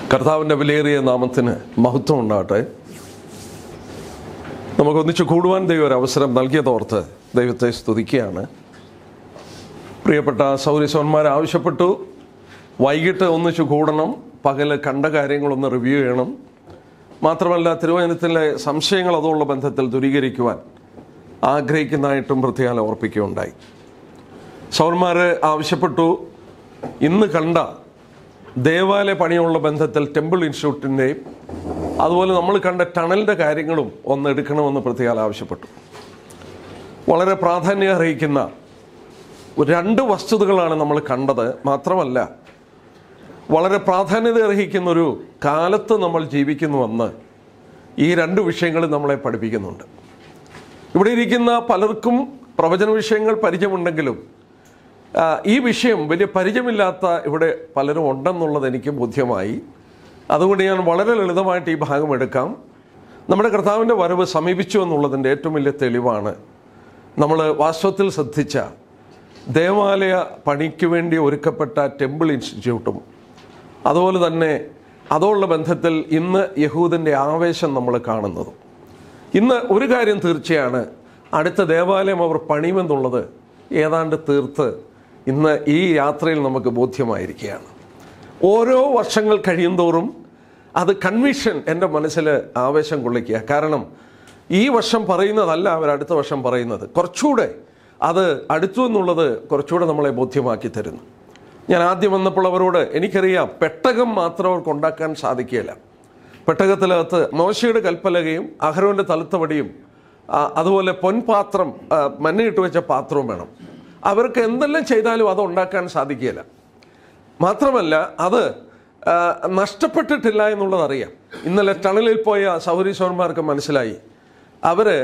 കർത്താവിൻ്റെ വിലയേറിയ നാമത്തിന് മഹത്വം ഉണ്ടാകട്ടെ നമുക്കൊന്നിച്ച് കൂടുവാൻ ദൈവം ഒരു അവസരം നൽകിയതോർത്ത് ദൈവത്തെ സ്തുതിക്കുകയാണ് പ്രിയപ്പെട്ട സൗരസവന്മാർ ആവശ്യപ്പെട്ടു വൈകിട്ട് ഒന്നിച്ച് കൂടണം പകല് കണ്ട കാര്യങ്ങളൊന്ന് റിവ്യൂ ചെയ്യണം മാത്രമല്ല തിരുവചനത്തിലെ സംശയങ്ങൾ അതുള്ള ബന്ധത്തിൽ ദൂരീകരിക്കുവാൻ ആഗ്രഹിക്കുന്നതായിട്ടും പ്രത്യേകം ഓർപ്പിക്കുകയുണ്ടായി സൗന്മാർ ആവശ്യപ്പെട്ടു ഇന്ന് കണ്ട ദേവാലയ പണിയുള്ള ബന്ധത്തിൽ ടെമ്പിൾ ഇൻസ്റ്റിറ്റ്യൂട്ടിൻ്റെയും അതുപോലെ നമ്മൾ കണ്ട ടണലിൻ്റെ കാര്യങ്ങളും ഒന്ന് എടുക്കണമെന്ന് പ്രത്യേകം ആവശ്യപ്പെട്ടു വളരെ പ്രാധാന്യം അറിയിക്കുന്ന രണ്ട് വസ്തുതകളാണ് നമ്മൾ കണ്ടത് മാത്രമല്ല വളരെ പ്രാധാന്യത അർഹിക്കുന്ന ഒരു കാലത്ത് നമ്മൾ ജീവിക്കുന്നുവെന്ന് ഈ രണ്ട് വിഷയങ്ങൾ നമ്മളെ പഠിപ്പിക്കുന്നുണ്ട് ഇവിടെ ഇരിക്കുന്ന പലർക്കും പ്രവചന വിഷയങ്ങൾ പരിചയമുണ്ടെങ്കിലും ആ, ഈ വിഷയം വലിയ പരിചയമില്ലാത്ത ഇവിടെ പലരും ഉണ്ടെന്നുള്ളത് എനിക്ക് ബോധ്യമായി അതുകൊണ്ട് ഞാൻ വളരെ ലളിതമായിട്ട് ഈ ഭാഗം എടുക്കാം നമ്മുടെ കർത്താവിൻ്റെ വരവ് സമീപിച്ചു എന്നുള്ളതിൻ്റെ ഏറ്റവും വലിയ തെളിവാണ് നമ്മൾ വാസ്തവത്തിൽ ശ്രദ്ധിച്ച ദേവാലയ പണിക്ക് വേണ്ടി ഒരുക്കപ്പെട്ട ടെമ്പിൾ ഇൻസ്റ്റിറ്റ്യൂട്ടും അതുപോലെ തന്നെ അതോടുള്ള ബന്ധത്തിൽ ഇന്ന് യഹൂദൻ്റെ ആവേശം നമ്മൾ കാണുന്നതും ഇന്ന് ഒരു കാര്യം തീർച്ചയാണ് അടുത്ത ദേവാലയം അവർ പണിയുമെന്നുള്ളത് ഏതാണ്ട് തീർത്ത് ഇന്ന് ഈ യാത്രയിൽ നമുക്ക് ബോധ്യമായിരിക്കുകയാണ് ഓരോ വർഷങ്ങൾ കഴിയുന്തോറും അത് കൺവിഷൻ എൻ്റെ മനസ്സിൽ ആവേശം കൊള്ളിക്കുക കാരണം ഈ വർഷം പറയുന്നതല്ല അവർ അടുത്ത വർഷം പറയുന്നത് കുറച്ചുകൂടെ അത് അടുത്തു എന്നുള്ളത് കുറച്ചുകൂടെ നമ്മളെ ബോധ്യമാക്കി തരുന്നു ഞാൻ ആദ്യം വന്നപ്പോൾ അവരോട് എനിക്കറിയാം പെട്ടകം മാത്രം അവർക്ക് ഉണ്ടാക്കാൻ സാധിക്കുകയില്ല പെട്ടകത്തിനകത്ത് മോശയുടെ കൽപ്പലകയും അഹരോന്റെ തലത്തവടിയും ആ, അതുപോലെ പൊൻപാത്രം ആ, മഞ്ഞയിട്ട് വെച്ച പാത്രവും വേണം അവർക്ക് എന്തെല്ലാം ചെയ്താലും അത് ഉണ്ടാക്കാൻ സാധിക്കുകയില്ല മാത്രമല്ല അത് ആ, നഷ്ടപ്പെട്ടിട്ടില്ല എന്നുള്ളത് അറിയാം ഇന്നലെ ടണലിൽ പോയ സൗരീശ്വരന്മാർക്ക് മനസ്സിലായി അവര്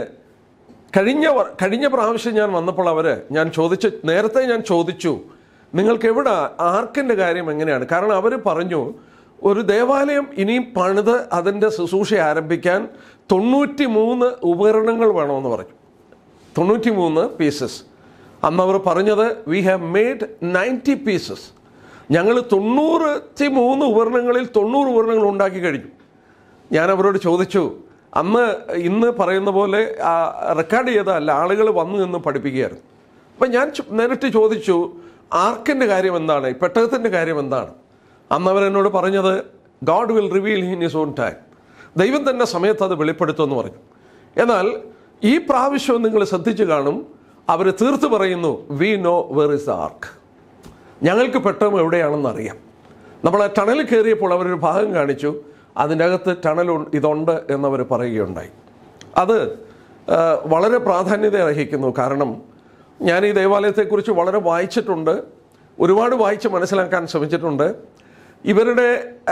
കഴിഞ്ഞ വർ- കഴിഞ്ഞ പ്രാവശ്യം ഞാൻ വന്നപ്പോൾ അവര് ഞാൻ ചോദിച്ചു നേരത്തെ ഞാൻ ചോദിച്ചു നിങ്ങൾക്ക് എവിടെ ആർക്കിൻ്റെ കാര്യം എങ്ങനെയാണ് കാരണം അവർ പറഞ്ഞു ഒരു ദേവാലയം ഇനിയും പണിത് അതിൻ്റെ ശുശ്രൂഷ ആരംഭിക്കാൻ തൊണ്ണൂറ്റി മൂന്ന് ഉപകരണങ്ങൾ വേണമെന്ന് പറഞ്ഞു തൊണ്ണൂറ്റി മൂന്ന് പീസസ് അന്ന് അവർ പറഞ്ഞത് we have made ninety pieces ഞങ്ങൾ തൊണ്ണൂറ്റി മൂന്ന് ഉപകരണങ്ങളിൽ തൊണ്ണൂറ് ഉപകരണങ്ങൾ ഉണ്ടാക്കി കഴിഞ്ഞു ഞാൻ അവരോട് ചോദിച്ചു അന്ന് ഇന്ന് പറയുന്ന പോലെ ആ, റെക്കോർഡ് ചെയ്തതല്ല ആളുകൾ വന്നു നിന്ന് പഠിപ്പിക്കുകയായിരുന്നു അപ്പം ഞാൻ ചോ- നേരിട്ട് ചോദിച്ചു ആർക്കിൻ്റെ കാര്യം എന്താണ് ഈ പെട്ടകത്തിൻ്റെ കാര്യം എന്താണ് അന്ന് അവരെന്നോട് പറഞ്ഞത് God will reveal in his own time ദൈവം തന്നെ സമയത്ത് അത് വെളിപ്പെടുത്തുമെന്ന് പറഞ്ഞു എന്നാൽ ഈ പ്രാവശ്യം നിങ്ങൾ ശ്രദ്ധിച്ചു കാണും അവർ തീർത്ത് പറയുന്നു we know where is the ark ഞങ്ങൾക്ക് പെട്ടകം എവിടെയാണെന്ന് അറിയാം നമ്മൾ ആ ടണലിൽ കയറിയപ്പോൾ അവരൊരു ഭാഗം കാണിച്ചു അതിൻ്റെ അകത്ത് ടണൽ ഉ- ഇതുണ്ട് എന്നവർ പറയുകയുണ്ടായി അത് ആ, വളരെ പ്രാധാന്യത അർഹിക്കുന്നു കാരണം ഞാൻ ഈ ദേവാലയത്തെക്കുറിച്ച് വളരെ വായിച്ചിട്ടുണ്ട് ഒരുപാട് വായിച്ച് മനസ്സിലാക്കാൻ ശ്രമിച്ചിട്ടുണ്ട് ഇവരുടെ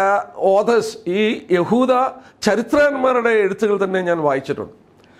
ഓതേഴ്സ് ഈ യഹൂദ ചരിത്രന്മാരുടെ എഴുത്തുകൾ തന്നെ ഞാൻ വായിച്ചിട്ടുണ്ട്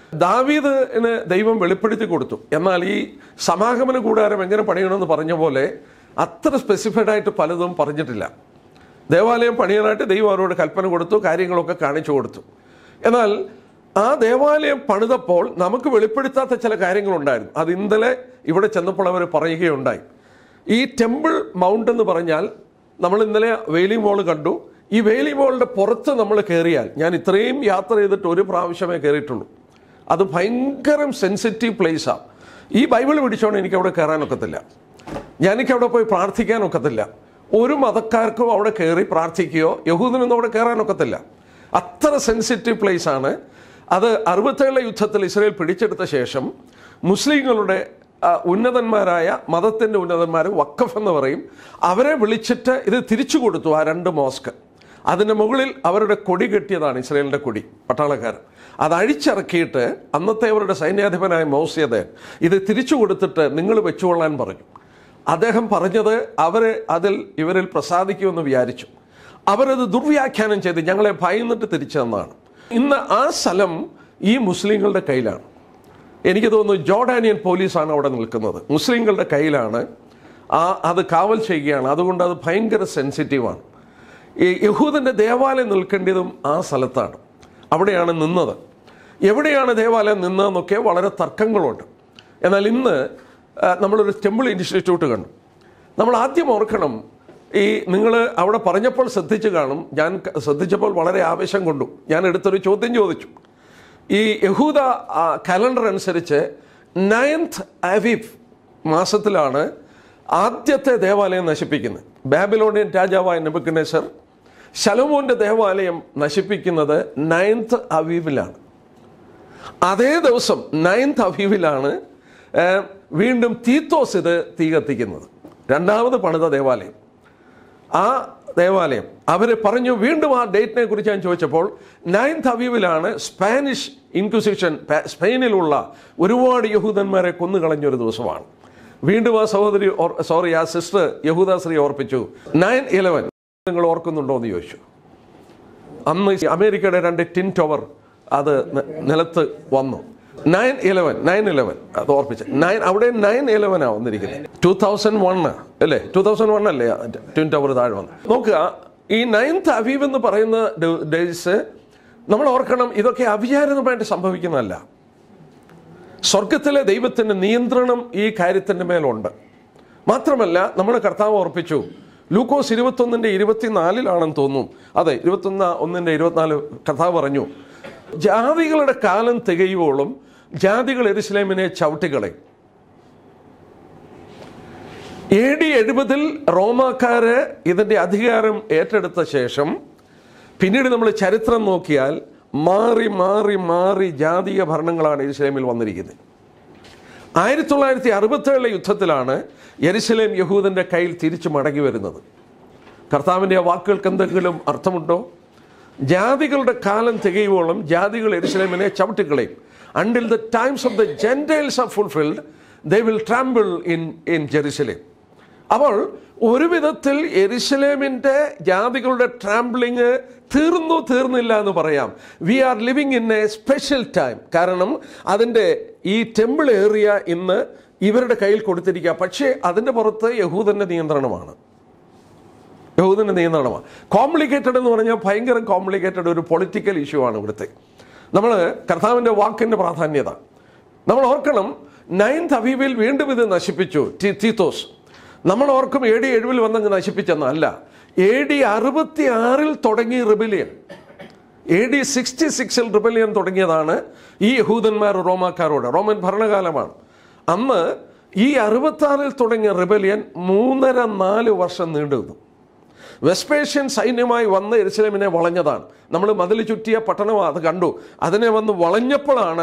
ദാവീദിന് ദൈവം വെളിപ്പെടുത്തി കൊടുത്തു എന്നാൽ ഈ സമാഗമന കൂടാരം എങ്ങനെ പണിയണമെന്ന് പറഞ്ഞ പോലെ അത്ര സ്പെസിഫൈഡ് ആയിട്ട് പലതും പറഞ്ഞിട്ടില്ല ദേവാലയം പണിയാനായിട്ട് ദൈവം അവരോട് കൽപ്പന കൊടുത്തു കാര്യങ്ങളൊക്കെ കാണിച്ചു കൊടുത്തു എന്നാൽ ആ ദേവാലയം പണിതപ്പോൾ നമുക്ക് വെളിപ്പെടുത്താത്ത ചില കാര്യങ്ങളുണ്ടായിരുന്നു അത് ഇന്നലെ ഇവിടെ ചെന്നപ്പോൾ അവർ പറയുകയുണ്ടായി ഈ ടെമ്പിൾ മൗണ്ട് എന്ന് പറഞ്ഞാൽ നമ്മൾ ഇന്നലെ വേലി മോൾ കണ്ടു ഈ വേലി മോളിൻ്റെ പുറത്ത് നമ്മൾ കയറിയാൽ ഞാൻ ഇത്രയും യാത്ര ചെയ്തിട്ട് ഒരു പ്രാവശ്യമേ കയറിയിട്ടുള്ളൂ അത് ഭയങ്കരം സെൻസിറ്റീവ് പ്ലേസാണ് ഈ ബൈബിൾ പിടിച്ചോണ്ട് എനിക്ക് അവിടെ കയറാനൊക്കത്തില്ല ഞാനെനിക്ക് അവിടെ പോയി പ്രാർത്ഥിക്കാനൊക്കത്തില്ല ഒരു മതക്കാർക്കും അവിടെ കയറി പ്രാർത്ഥിക്കുകയോ യഹൂദനൊന്നും അവിടെ കയറാനൊക്കത്തില്ല അത്ര സെൻസിറ്റീവ് പ്ലേസ് ആണ് അത് അറുപത്തേഴ് യുദ്ധത്തിൽ ഇസ്രയേൽ പിടിച്ചെടുത്ത ശേഷം മുസ്ലിങ്ങളുടെ ആ, ഉന്നതന്മാരായ മതത്തിൻ്റെ ഉന്നതന്മാർ വക്കഫ് എന്ന് പറയും അവരെ വിളിച്ചിട്ട് ഇത് തിരിച്ചു കൊടുത്തു ആ രണ്ട് മോസ്ക് അതിൻ്റെ മുകളിൽ അവരുടെ കൊടി കെട്ടിയതാണ് ഇസ്രയേലിൻ്റെ കൊടി പട്ടാളക്കാർ അത് അഴിച്ചിറക്കിയിട്ട് അന്നത്തെ അവരുടെ സൈന്യാധിപനായ മൗസ്യദേൻ ഇത് തിരിച്ചു കൊടുത്തിട്ട് നിങ്ങൾ വെച്ചുകൊള്ളാൻ പറഞ്ഞു അദ്ദേഹം പറഞ്ഞത് അവരെ അതിൽ ഇവരിൽ പ്രസാദിക്കുമെന്ന് വിചാരിച്ചു അവരത് ദുർവ്യാഖ്യാനം ചെയ്ത് ഞങ്ങളെ ഭയന്നിട്ട് തിരിച്ചു തന്നതാണ് ഇന്ന് ആ സ്ഥലം ഈ മുസ്ലിങ്ങളുടെ കയ്യിലാണ് എനിക്ക് തോന്നുന്നു ജോർഡാനിയൻ പോലീസാണ് അവിടെ നിൽക്കുന്നത് മുസ്ലിങ്ങളുടെ കയ്യിലാണ് ആ അത് കാവൽ ചെയ്യുകയാണ് അതുകൊണ്ട് അത് ഭയങ്കര സെൻസിറ്റീവാണ് ഈ യഹൂദൻ്റെ ദേവാലയം നിൽക്കേണ്ടതും ആ സ്ഥലത്താണ് അവിടെയാണ് നിന്നത് എവിടെയാണ് ദേവാലയം നിന്നതെന്നൊക്കെ വളരെ തർക്കങ്ങളുണ്ട് എന്നാൽ ഇന്ന് ആ, നമ്മളൊരു ടെമ്പിൾ ഇൻസ്റ്റിറ്റ്യൂട്ട് കണ്ടു നമ്മൾ ആദ്യം ഓർക്കണം ഈ നിങ്ങൾ അവിടെ പറഞ്ഞപ്പോൾ ശ്രദ്ധിച്ചു കാണും ഞാൻ ക- ശ്രദ്ധിച്ചപ്പോൾ വളരെ ആവേശം കൊണ്ടു ഞാൻ എടുത്തൊരു ചോദ്യം ചോദിച്ചു ഈ യഹൂദ ആ, കലണ്ടർ അനുസരിച്ച് നയൻത് അവീവ് മാസത്തിലാണ് ആദ്യത്തെ ദേവാലയം നശിപ്പിക്കുന്നത് ബാബിലോണിയൻ രാജാവായ നെബുക്കനേസർ ശലോമോന്റെ ദേവാലയം നശിപ്പിക്കുന്നത് നയൻത് അവീവിലാണ് അതേ ദിവസം നയൻത് അവീവിലാണ് ആ, വീണ്ടും തീത്തോസ് ഇത് തീ കത്തിക്കുന്നത് രണ്ടാമത് പണിത ദേവാലയം ആ ദേവാലയം അവർ പറഞ്ഞു വീണ്ടും ആ ഡേറ്റിനെ കുറിച്ച് ഞാൻ ചോദിച്ചപ്പോൾ നയൻത് അവീവിലാണ് സ്പാനിഷ് ഇൻക്വിസിഷൻ പ- സ്പെയിനിലുള്ള ഒരുപാട് യഹൂദന്മാരെ കൊന്നുകളഞ്ഞൊരു ദിവസമാണ് വീണ്ടും ആ സഹോദരി ഓർ- സോറി ആ സിസ്റ്റർ യഹൂദാശ്രീ ഓർപ്പിച്ചു നയൻ ഇലവൻ നിങ്ങൾ ഓർക്കുന്നുണ്ടോ എന്ന് ചോദിച്ചു അന്ന് ഈ അമേരിക്കയുടെ രണ്ട് ടിൻ ടവർ അത് ന- നിലത്ത് വന്നു നയൻ ഇലവൻ നയൻ ഇലവൻ അത് ഓർപ്പിച്ച് നയൻ അവിടെ നയൻ ഇലവനാ വന്നിരിക്കുന്നത് ടൂ തൗസൻഡ് വൺ അല്ലേ ടൂ തൗസൻഡ് വൺ അല്ലേ ട്വിൻ ടവർ താഴെ വന്നു നോക്കുക ഈ നയൻത് അവീവ് എന്ന് പറയുന്ന ഡേയ്സ് നമ്മൾ ഓർക്കണം ഇതൊക്കെ അവിചാരിതമായിട്ട് സംഭവിക്കുന്നതല്ല സ്വർഗത്തിലെ ദൈവത്തിന്റെ നിയന്ത്രണം ഈ കാര്യത്തിന്റെ മേലുണ്ട് മാത്രമല്ല നമ്മുടെ കർത്താവ് ഓർപ്പിച്ചു ലൂക്കോസ് ഇരുപത്തൊന്നിന്റെ ഇരുപത്തിനാലിലാണെന്ന് തോന്നുന്നു അതെ ഇരുപത്തൊന്ന് ഒന്നിന്റെ ഇരുപത്തിനാല് കർത്താവ് പറഞ്ഞു ജാതികളുടെ കാലം തികയുവോളം ജാതികൾ എരുസലേമിനെ ചവിട്ടികളെ എ ഡി എഴുപതിൽ റോമാക്കാര് ഇതിന്റെ അധികാരം ഏറ്റെടുത്ത ശേഷം പിന്നീട് നമ്മൾ ചരിത്രം നോക്കിയാൽ മാറി മാറി മാറി ജാതീയ ഭരണങ്ങളാണ് എരുസലേമിൽ വന്നിരിക്കുന്നത് ആയിരത്തി തൊള്ളായിരത്തി അറുപത്തേഴിലെ യുദ്ധത്തിലാണ് യെരുസലേം യഹൂദന്റെ കയ്യിൽ തിരിച്ചു മടങ്ങി വരുന്നത് കർത്താവിൻ്റെ ആ വാക്കുകൾക്ക് എന്തെങ്കിലും അർത്ഥമുണ്ടോ ജാതികളുടെ കാലം തികയുവോളം ജാതികൾ എരുസലേമിനെ ചവിട്ടിക്കളയും until the times of the gentiles are fulfilled they will trample in in Jerusalem അപ്പോൾ ഒരു വിധത്തിൽ എരുസലേമിൻ്റെ ജാതികളുടെ ട്രാമ്പിളിങ് തീർന്നു തീർന്നില്ല എന്ന് പറയാം we are living in a special time കാരണം അതിൻ്റെ ഈ ടെമ്പിൾ ഏറിയ ഇന്ന് ഇവരുടെ കയ്യിൽ കൊടുത്തിരിക്കുക പക്ഷേ അതിൻ്റെ പുറത്ത് യഹൂദൻ്റെ നിയന്ത്രണമാണ് യഹൂദൻ്റെ നിയന്ത്രണമാണ് കോംപ്ലിക്കേറ്റഡ് എന്ന് പറഞ്ഞാൽ ഭയങ്കര കോംപ്ലിക്കേറ്റഡ് ഒരു പൊളിറ്റിക്കൽ ഇഷ്യൂ ആണ് ഇവിടുത്തെ നമ്മൾ കർത്താവിൻ്റെ വാക്കിൻ്റെ പ്രാധാന്യത നമ്മൾ ഓർക്കണം നയൻത് അവീവിൽ വീണ്ടും ഇത് നശിപ്പിച്ചു ടി- തീത്തോസ് നമ്മൾ ഓർക്കും എ ഡി എഴുവിൽ വന്നങ്ങ് നശിപ്പിച്ചെന്നല്ല എ ഡി അറുപത്തി ആറിൽ തുടങ്ങി റിബിലിയൻ എ ഡി സിക്സ്റ്റി സിക്സിൽ റിബലിയൻ തുടങ്ങിയതാണ് ഈ യഹൂദന്മാർ റോമാക്കാരോട് റോമൻ ഭരണകാലമാണ് അന്ന് ഈ അറുപത്താറിൽ തുടങ്ങിയ റിബലിയൻ മൂന്നര നാല് വർഷം നീണ്ടു നിന്നു വെസ്പേഷ്യൻ സൈന്യമായി വന്ന് എരുസലേമിനെ വളഞ്ഞതാണ് നമ്മൾ മതിൽ ചുറ്റിയ പട്ടണം അത് കണ്ടു അതിനെ വന്ന് വളഞ്ഞപ്പോഴാണ്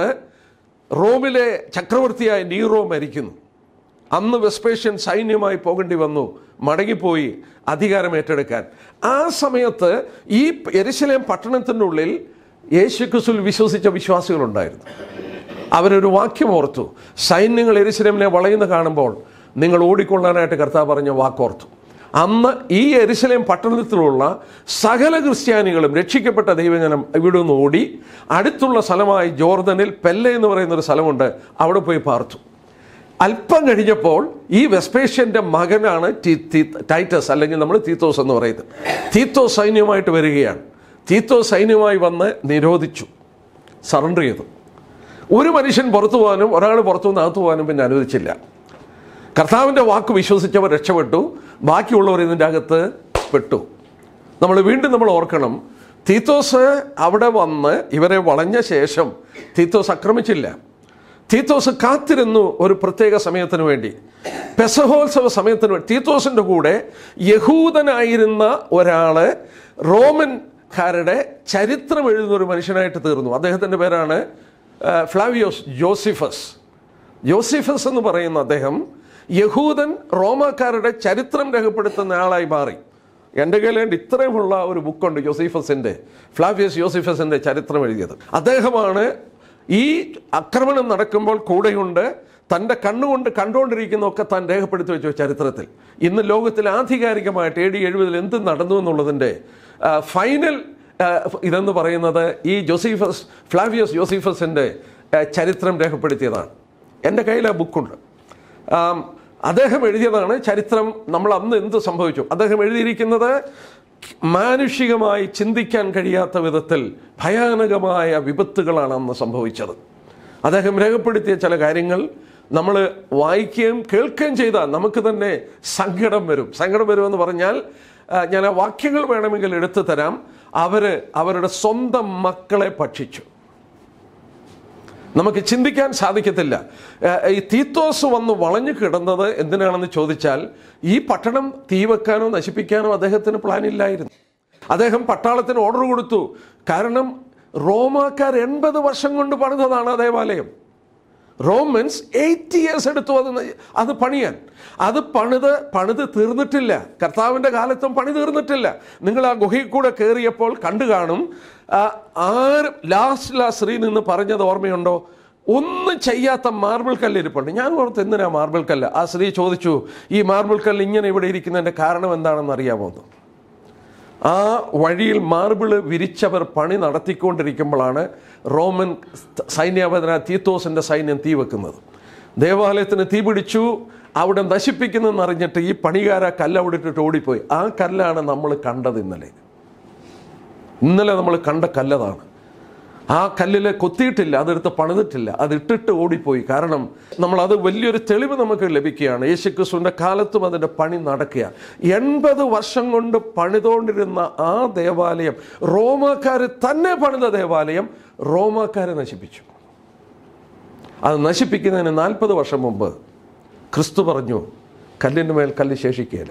റോമിലെ ചക്രവർത്തിയായ നീറോ മരിക്കുന്നു അന്ന് വെസ്പേഷ്യൻ സൈന്യമായി പോകേണ്ടി വന്നു മടങ്ങിപ്പോയി അധികാരം ഏറ്റെടുക്കാൻ ആ സമയത്ത് ഈ എരുസലേം പട്ടണത്തിൻ്റെ ഉള്ളിൽ യേശുക്രിസ്തുവിൽ വിശ്വസിച്ച വിശ്വാസികളുണ്ടായിരുന്നു അവരൊരു വാക്യം ഓർത്തു സൈന്യങ്ങൾ എരുസലേമിനെ വളയുന്ന കാണുമ്പോൾ നിങ്ങൾ ഓടിക്കൊള്ളാനായിട്ട് കർത്താവ് പറഞ്ഞ വാക്കോർത്തു അന്ന് ഈ എരുസലേം പട്ടണത്തിലുള്ള സകല ക്രിസ്ത്യാനികളും രക്ഷിക്കപ്പെട്ട ദൈവജനം ഇവിടെ നിന്ന് ഓടി അടുത്തുള്ള സ്ഥലമായി ജോർദനിൽ പെല്ലെ എന്ന് പറയുന്ന ഒരു സ്ഥലമുണ്ട് അവിടെ പോയി പാർത്തു അല്പം കഴിഞ്ഞപ്പോൾ ഈ വെസ്പേഷ്യന്റെ മകനാണ് ടി- ടി- ടൈറ്റസ് അല്ലെങ്കിൽ നമ്മൾ തീത്തോസ് എന്ന് പറയുന്നത് തീത്തോസ് സൈന്യമായിട്ട് വരികയാണ് തീത്തോസ് സൈന്യമായി വന്ന് നിരോധിച്ചു സറണ്ടർ ചെയ്തു ഒരു മനുഷ്യൻ പുറത്തു പോകാനും ഒരാൾ പുറത്തു നിന്ന് അകത്തു പോകാനും പിന്നെ അനുവദിച്ചില്ല കർത്താവിൻ്റെ വാക്ക് വിശ്വസിച്ചവർ രക്ഷപ്പെട്ടു ബാക്കിയുള്ളവർ ഇതിൻ്റെ അകത്ത് പെട്ടു നമ്മൾ വീണ്ടും നമ്മൾ ഓർക്കണം തീത്തോസ് അവിടെ വന്ന് ഇവരെ വളഞ്ഞ ശേഷം തീത്തോസ് ആക്രമിച്ചില്ല തീത്തോസ് കാത്തിരുന്നു ഒരു പ്രത്യേക സമയത്തിന് വേണ്ടി പെസഹോത്സവ സമയത്തിന് വേണ്ടി തീത്തോസിന്റെ കൂടെ യഹൂദനായിരുന്ന ഒരാള് റോമൻകാരുടെ ചരിത്രം എഴുതുന്ന ഒരു മനുഷ്യനായിട്ട് തീർന്നു അദ്ദേഹത്തിന്റെ പേരാണ് ആ, ഫ്ലാവിയോസ് ജോസിഫസ് യോസിഫസ് എന്ന് പറയുന്ന അദ്ദേഹം യഹൂദൻ റോമാക്കാരുടെ ചരിത്രം രേഖപ്പെടുത്തുന്ന ആളായി മാറി എൻ്റെ കയ്യിൽ ഇത്രയുമുള്ള ഒരു ബുക്കുണ്ട് യോസിഫസിൻ്റെ ഫ്ലാവിയസ് യോസിഫസിൻ്റെ ചരിത്രം എഴുതിയത് അദ്ദേഹമാണ് ഈ ആക്രമണം നടക്കുമ്പോൾ കൂടെയുണ്ട് തൻ്റെ കണ്ണുകൊണ്ട് കണ്ടുകൊണ്ടിരിക്കുന്നതൊക്കെ താൻ രേഖപ്പെടുത്തി വെച്ചു ചരിത്രത്തിൽ ഇന്ന് ലോകത്തിൽ ആധികാരികമായിട്ട് എ ഡി എഴുപതിൽ എന്ത് നടന്നു എന്നുള്ളതിൻ്റെ ആ, ഫൈനൽ ആ, ഇതെന്ന് പറയുന്നത് ഈ ജോസിഫസ് ഫ്ലാവിയസ് ജോസിഫസിൻ്റെ ആ, ചരിത്രം രേഖപ്പെടുത്തിയതാണ് എൻ്റെ കയ്യിൽ ആ ബുക്കുണ്ട് ആം, അദ്ദേഹം എഴുതിയതാണ് ചരിത്രം നമ്മൾ അന്ന് എന്ത് സംഭവിച്ചു അദ്ദേഹം എഴുതിയിരിക്കുന്നത് മാനുഷികമായി ചിന്തിക്കാൻ കഴിയാത്ത വിധത്തിൽ ഭയാനകമായ വിപത്തുകളാണ് അന്ന് സംഭവിച്ചത് അദ്ദേഹം രേഖപ്പെടുത്തിയ ചില കാര്യങ്ങൾ നമ്മൾ വായിക്കുകയും കേൾക്കുകയും ചെയ്താൽ നമുക്ക് തന്നെ സങ്കടം വരും സങ്കടം വരുമെന്ന് പറഞ്ഞാൽ ആ, ഞാൻ ആ വാക്യങ്ങൾ വേണമെങ്കിൽ എടുത്തു തരാം അവര് അവരുടെ സ്വന്തം മക്കളെ ഭക്ഷിച്ചു നമുക്ക് ചിന്തിക്കാൻ സാധിക്കത്തില്ല ഏഹ് ഈ തീത്തോസ് വന്ന് വളഞ്ഞു കിടന്നത് എന്തിനാണെന്ന് ചോദിച്ചാൽ ഈ പട്ടണം തീ വെക്കാനോ നശിപ്പിക്കാനോ അദ്ദേഹത്തിന് പ്ലാൻ ഇല്ലായിരുന്നു അദ്ദേഹം പട്ടാളത്തിന് ഓർഡർ കൊടുത്തു കാരണം റോമാക്കാർ എൺപത് വർഷം കൊണ്ട് പണിതതാണ് ആ ദേവാലയം റോമൻസ് എയ്റ്റ് ഇയേഴ്സ് എടുത്തു അത് ന- അത് പണിയാൻ അത് പണിത് പണിത് തീർന്നിട്ടില്ല കർത്താവിൻ്റെ കാലത്തും പണി തീർന്നിട്ടില്ല നിങ്ങൾ ആ ഗുഹയിൽ കൂടെ കയറിയപ്പോൾ കണ്ടു കാണും ആ, ആര് ലാസ്റ്റിൽ ആ സ്ത്രീ നിന്ന് പറഞ്ഞത് ഓർമ്മയുണ്ടോ ഒന്നും ചെയ്യാത്ത മാർബിൾ കല്ല് ഇരിപ്പുണ്ട് ഞാൻ ഓർത്ത് എന്തിനാ മാർബിൾ കല്ല് ആ സ്ത്രീ ചോദിച്ചു ഈ മാർബിൾ കല്ല് ഇങ്ങനെ ഇവിടെ ഇരിക്കുന്നതിൻ്റെ കാരണം എന്താണെന്ന് അറിയാമോ എന്ന് ആ വഴിയിൽ മാർബിള് വിരിച്ചവർ പണി നടത്തിക്കൊണ്ടിരിക്കുമ്പോഴാണ് റോമൻ സൈന്യാപതന തീത്തോസിന്റെ സൈന്യം തീ വെക്കുന്നത് ദേവാലയത്തിന് തീ പിടിച്ചു അവിടെ നശിപ്പിക്കുന്നെന്ന് അറിഞ്ഞിട്ട് ഈ പണികാര കല്ല് അവിടെ ഇട്ടിട്ട് ഓടിപ്പോയി ആ കല്ലാണ് നമ്മൾ കണ്ടത് ഇന്നലെ ഇന്നലെ നമ്മൾ കണ്ട കല്ലതാണ് ആ കല്ലിൽ കൊത്തിയിട്ടില്ല അതെടുത്ത് പണിതിട്ടില്ല അത് ഇട്ടിട്ട് ഓടിപ്പോയി കാരണം നമ്മൾ അത് വലിയൊരു തെളിവ് നമുക്ക് ലഭിക്കുകയാണ് യേശുക്രിസ്തുവിൻ്റെ കാലത്തും അതിൻ്റെ പണി നടക്കുക എൺപത് വർഷം കൊണ്ട് പണിതുകൊണ്ടിരുന്ന ആ ദേവാലയം റോമാക്കാർ തന്നെ പണിത ദേവാലയം റോമാക്കാരെ നശിപ്പിച്ചു അത് നശിപ്പിക്കുന്നതിന് നാൽപ്പത് വർഷം മുമ്പ് ക്രിസ്തു പറഞ്ഞു കല്ലിന് മേൽ കല്ല് ശേഷിക്കുകയില്ല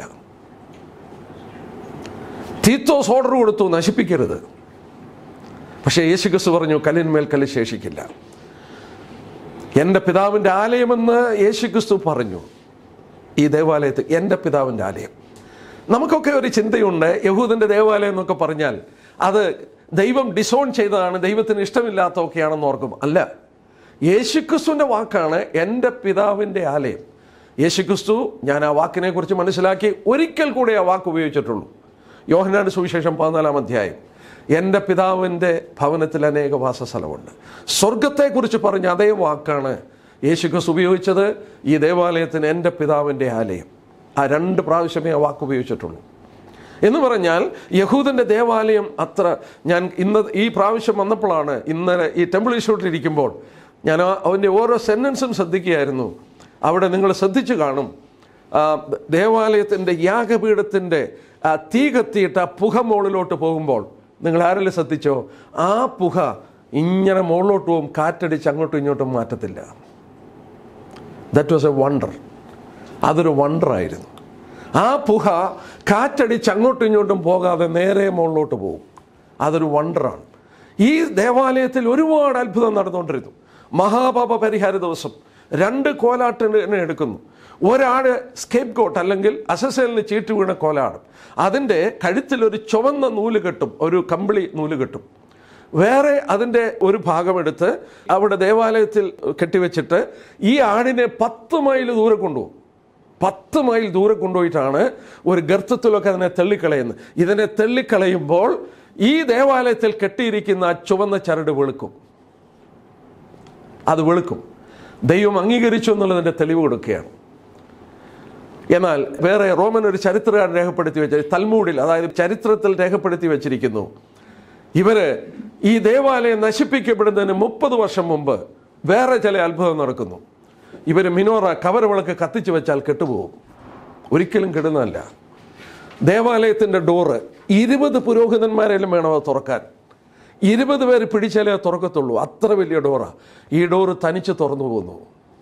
തീത്തോസ് ഓർഡർ കൊടുത്തു നശിപ്പിക്കരുത് പക്ഷേ യേശു ക്രിസ്തു പറഞ്ഞു കല്ലിന്മേൽ കല്ല് ശേഷിക്കില്ല എൻ്റെ പിതാവിൻ്റെ ആലയമെന്ന് യേശു ക്രിസ്തു പറഞ്ഞു ഈ ദേവാലയത്തിൽ എൻ്റെ പിതാവിൻ്റെ ആലയം നമുക്കൊക്കെ ഒരു ചിന്തയുണ്ട് യഹൂദൻ്റെ ദേവാലയം എന്നൊക്കെ പറഞ്ഞാൽ അത് ദൈവം ഡിസോൺ ചെയ്തതാണ് ദൈവത്തിന് ഇഷ്ടമില്ലാത്തതൊക്കെയാണെന്ന് ഓർക്കും അല്ല യേശുക്രിസ്തുവിൻ്റെ വാക്കാണ് എൻ്റെ പിതാവിൻ്റെ ആലയം യേശുക്രിസ്തു ഞാൻ ആ വാക്കിനെ കുറിച്ച് മനസ്സിലാക്കി ഒരിക്കൽ കൂടെ ആ വാക്ക് ഉപയോഗിച്ചിട്ടുള്ളൂ യോഹനാട് സുവിശേഷം പതിനാലാം അധ്യായം എൻ്റെ പിതാവിൻ്റെ ഭവനത്തിൽ അനേക വാസസ്ഥലമുണ്ട് സ്വർഗത്തെക്കുറിച്ച് പറഞ്ഞ അതേ വാക്കാണ് യേശുക്രിസ്തു ഉപയോഗിച്ചത് ഈ ദേവാലയത്തിന് എൻ്റെ പിതാവിൻ്റെ ആലയം ആ രണ്ട് പ്രാവശ്യമേ ആ വാക്ക് ഉപയോഗിച്ചിട്ടുള്ളൂ എന്ന് പറഞ്ഞാൽ യഹൂദന്റെ ദേവാലയം അത്ര ഞാൻ ഇന്ന് ഈ പ്രാവശ്യം വന്നപ്പോഴാണ് ഇന്നലെ ഈ ടെമ്പിൾ ഇരിക്കുമ്പോൾ ഞാൻ ആ- അവൻ്റെ ഓരോ സെൻറ്റൻസും ശ്രദ്ധിക്കുകയായിരുന്നു അവിടെ നിങ്ങൾ ശ്രദ്ധിച്ചു കാണും ആ, ദേവാലയത്തിൻ്റെ യാഗപീഠത്തിൻ്റെ ആ തീ കത്തിയിട്ട് ആ പുക മുകളിലോട്ട് പോകുമ്പോൾ നിങ്ങൾ ആരെങ്കിലും ശ്രദ്ധിച്ചോ ആ പുക ഇങ്ങനെ മുകളിലോട്ട് പോകും കാറ്റടിച്ച് അങ്ങോട്ടും ഇങ്ങോട്ടും മാറ്റത്തില്ല ദറ്റ് വാസ് എ വണ്ടർ അതൊരു വണ്ടറായിരുന്നു ആ പുക കാറ്റടിച്ച് അങ്ങോട്ടും ഇങ്ങോട്ടും പോകാതെ നേരെ മുകളിലോട്ട് പോകും അതൊരു വണ്ടറാണ് ഈ ദേവാലയത്തിൽ ഒരുപാട് അത്ഭുതം നടന്നുകൊണ്ടിരുന്നു മഹാപാപ പരിഹാര ദിവസം രണ്ട് കോലാട്ടിനെ എടുക്കുന്നു ഒരാട് സ്കേപ്പ് കോട്ട് അല്ലെങ്കിൽ അസസലിന് ചീട്ട് വീണ കോലാടും അതിൻ്റെ കഴുത്തിൽ ഒരു ചുവന്ന നൂല് കെട്ടും ഒരു കമ്പിളി നൂല് കെട്ടും വേറെ അതിൻ്റെ ഒരു ഭാഗമെടുത്ത് അവിടെ ദേവാലയത്തിൽ കെട്ടിവെച്ചിട്ട് ഈ ആടിനെ പത്ത് മൈൽ ദൂരെ കൊണ്ടുപോകും പത്ത് മൈൽ ദൂരെ കൊണ്ടുപോയിട്ടാണ് ഒരു ഗർത്തത്തിലൊക്കെ അതിനെ തള്ളിക്കളയുന്നത് ഇതിനെ തള്ളിക്കളയുമ്പോൾ ഈ ദേവാലയത്തിൽ കെട്ടിയിരിക്കുന്ന ആ ചുവന്ന ചരട് വെളുക്കും അത് വെളുക്കും ദൈവം അംഗീകരിച്ചു എന്നുള്ളതിൻ്റെ തെളിവ് കൊടുക്കുകയാണ് എന്നാൽ വേറെ റോമൻ ഒരു ചരിത്രകാരൻ രേഖപ്പെടുത്തി വെച്ച തൽമൂഡിൽ അതായത് ചരിത്രത്തിൽ രേഖപ്പെടുത്തി വെച്ചിരിക്കുന്നു ഇവര് ഈ ദേവാലയം നശിപ്പിക്കപ്പെടുന്നതിന് മുപ്പത് വർഷം മുമ്പ് വേറെ ചില അത്ഭുതം നടക്കുന്നു ഇവർ മിനോറ കവരവിളക്ക് കത്തിച്ചു വെച്ചാൽ കെട്ടുപോകും ഒരിക്കലും കെടുന്നതല്ല ദേവാലയത്തിൻ്റെ ഡോറ് ഇരുപത് പുരോഹിതന്മാരെങ്കിലും വേണം അത് തുറക്കാൻ ഇരുപത് പേര് പിടിച്ചാലേ അത് തുറക്കത്തുള്ളൂ അത്ര വലിയ ഡോറാ ഈ ഡോറ് തനിച്ച് തുറന്നു പോകുന്നു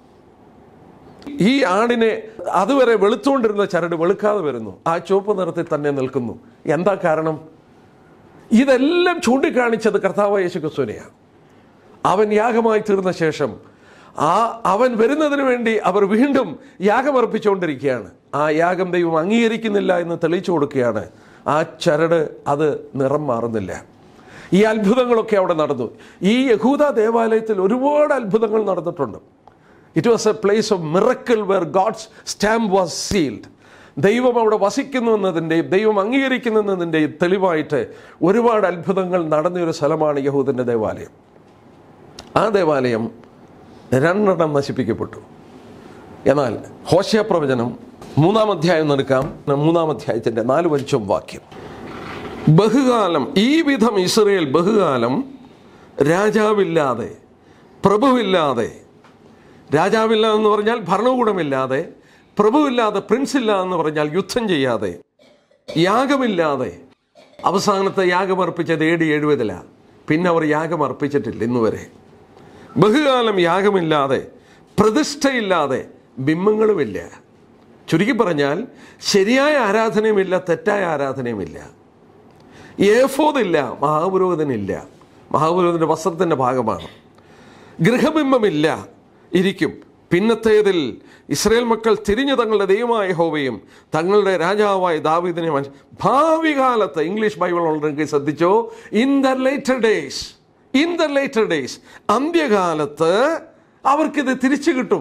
ഈ ആടിനെ അതുവരെ വെളുത്തുകൊണ്ടിരുന്ന ചരട് വെളുക്കാതെ വരുന്നു ആ ചുവപ്പ് നിറത്തിൽ തന്നെ നിൽക്കുന്നു എന്താ കാരണം ഇതെല്ലാം ചൂണ്ടിക്കാണിച്ചത് കർത്താവ് യേശു ക്രിസ്തുവിനെയാണ് അവൻ യാഗമായി തീർന്ന ശേഷം ആ അവൻ വരുന്നതിന് വേണ്ടി അവർ വീണ്ടും യാഗമർപ്പിച്ചുകൊണ്ടിരിക്കുകയാണ് ആ യാഗം ദൈവം അംഗീകരിക്കുന്നില്ല എന്ന് തെളിയിച്ചു കൊടുക്കുകയാണ് ആ ചരട് അത് നിറം മാറുന്നില്ല ഈ അത്ഭുതങ്ങളൊക്കെ അവിടെ നടന്നു ഈ യഹൂദ ദേവാലയത്തിൽ ഒരുപാട് അത്ഭുതങ്ങൾ നടന്നിട്ടുണ്ട് it was a place of miracle where God's stamp was sealed ദൈവം അവിടെ വസിക്കുന്നു എന്നതിൻ്റെയും ദൈവം അംഗീകരിക്കുന്നു എന്നതിൻ്റെയും തെളിവായിട്ട് ഒരുപാട് അത്ഭുതങ്ങൾ നടന്നൊരു സ്ഥലമാണ് യഹൂദൻ്റെ ദേവാലയം ആ ദേവാലയം രണ്ടെണ്ണം നശിപ്പിക്കപ്പെട്ടു എന്നാൽ ഹോശയ പ്രവചനം മൂന്നാം അധ്യായം എടുക്കാം മൂന്നാം അധ്യായത്തിൻ്റെ നാല് വഞ്ചും വാക്യം ബഹുകാലം ഈ വിധം ഇസ്രയേൽ ബഹുകാലം രാജാവില്ലാതെ പ്രഭുവില്ലാതെ രാജാവില്ല എന്ന് പറഞ്ഞാൽ ഭരണകൂടമില്ലാതെ പ്രഭുവില്ലാതെ പ്രിൻസ് ഇല്ല എന്ന് പറഞ്ഞാൽ യുദ്ധം ചെയ്യാതെ യാഗമില്ലാതെ അവസാനത്തെ യാഗം അർപ്പിച്ചത് എ ഡി എഴുപതിലാണ് പിന്നെ അവർ യാഗം അർപ്പിച്ചിട്ടില്ല ഇന്നുവരെ ബഹുകാലം യാഗമില്ലാതെ പ്രതിഷ്ഠയില്ലാതെ ബിംബങ്ങളുമില്ല ചുരുക്കി പറഞ്ഞാൽ ശരിയായ ആരാധനയുമില്ല തെറ്റായ ആരാധനയുമില്ല ഏഫോദില്ല മഹാപുരോഹിതനില്ല മഹാപുരോഹിതന്റെ വസ്ത്രത്തിന്റെ ഭാഗമാണ് ഗൃഹബിംബമില്ല ഇരിക്കും പിന്നത്തേതിൽ ഇസ്രയേൽ മക്കൾ തിരിഞ്ഞു തങ്ങളുടെ ദൈവമായ ഹോവയും തങ്ങളുടെ രാജാവായ ദാവീദിനെ മനസ്സ് ഭാവി കാലത്ത് ഇംഗ്ലീഷ് ബൈബിൾ ഉണ്ടെങ്കിൽ ശ്രദ്ധിച്ചോ in the later days in the later days അന്ത്യകാലത്ത് അവർക്കിത് തിരിച്ചു കിട്ടും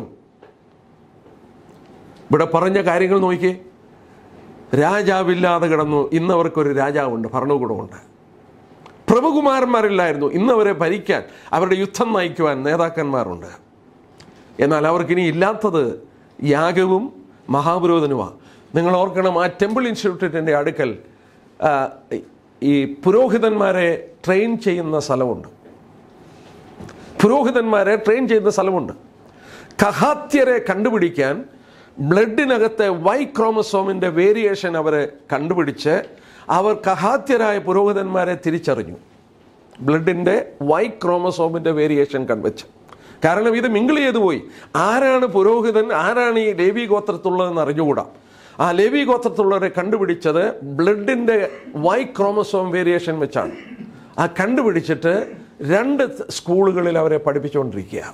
ഇവിടെ പറഞ്ഞ കാര്യങ്ങൾ നോക്കിയേ രാജാവില്ലാതെ കിടന്നു ഇന്നവർക്കൊരു രാജാവുണ്ട് ഭരണകൂടമുണ്ട് പ്രഭുകുമാരന്മാരില്ലായിരുന്നു ഇന്നവരെ ഭരിക്കാൻ അവരുടെ യുദ്ധം നയിക്കുവാൻ നേതാക്കന്മാരുണ്ട് എന്നാൽ അവർക്കിനി ഇല്ലാത്തത് യാഗവും മഹാപുരോധനുമാണ് നിങ്ങൾ ഓർക്കണം ആ ടെമ്പിൾ ഇൻസ്റ്റിറ്റ്യൂട്ടിൻ്റെ അടുക്കൽ ആ, ഈ പുരോഹിതന്മാരെ ട്രെയിൻ ചെയ്യുന്ന സ്ഥലമുണ്ട് പുരോഹിതന്മാരെ ട്രെയിൻ ചെയ്യുന്ന സ്ഥലമുണ്ട് കഹാത്യരെ കണ്ടുപിടിക്കാൻ ബ്ലഡിനകത്തെ വൈ ക്രോമസോമിൻ്റെ വേരിയേഷൻ അവർ കണ്ടുപിടിച്ച് അവർ കഹാത്യരായ പുരോഹിതന്മാരെ തിരിച്ചറിഞ്ഞു ബ്ലഡിൻ്റെ വൈ ക്രോമസോമിൻ്റെ വേരിയേഷൻ കണ്ടുവച്ച് കാരണം ഇത് മിങ്കിൾ ചെയ്തു പോയി ആരാണ് പുരോഹിതൻ ആരാണ് ഈ ലേവി ഗോത്രത്തിലുള്ളതെന്ന് അറിഞ്ഞുകൂടാ ആ ലേവി ഗോത്രത്തിലുള്ളവരെ കണ്ടുപിടിച്ചത് ബ്ലഡിൻ്റെ വൈ ക്രോമസോം വേരിയേഷൻ വെച്ചാണ് ആ കണ്ടുപിടിച്ചിട്ട് രണ്ട് സ്കൂളുകളിൽ അവരെ പഠിപ്പിച്ചുകൊണ്ടിരിക്കുക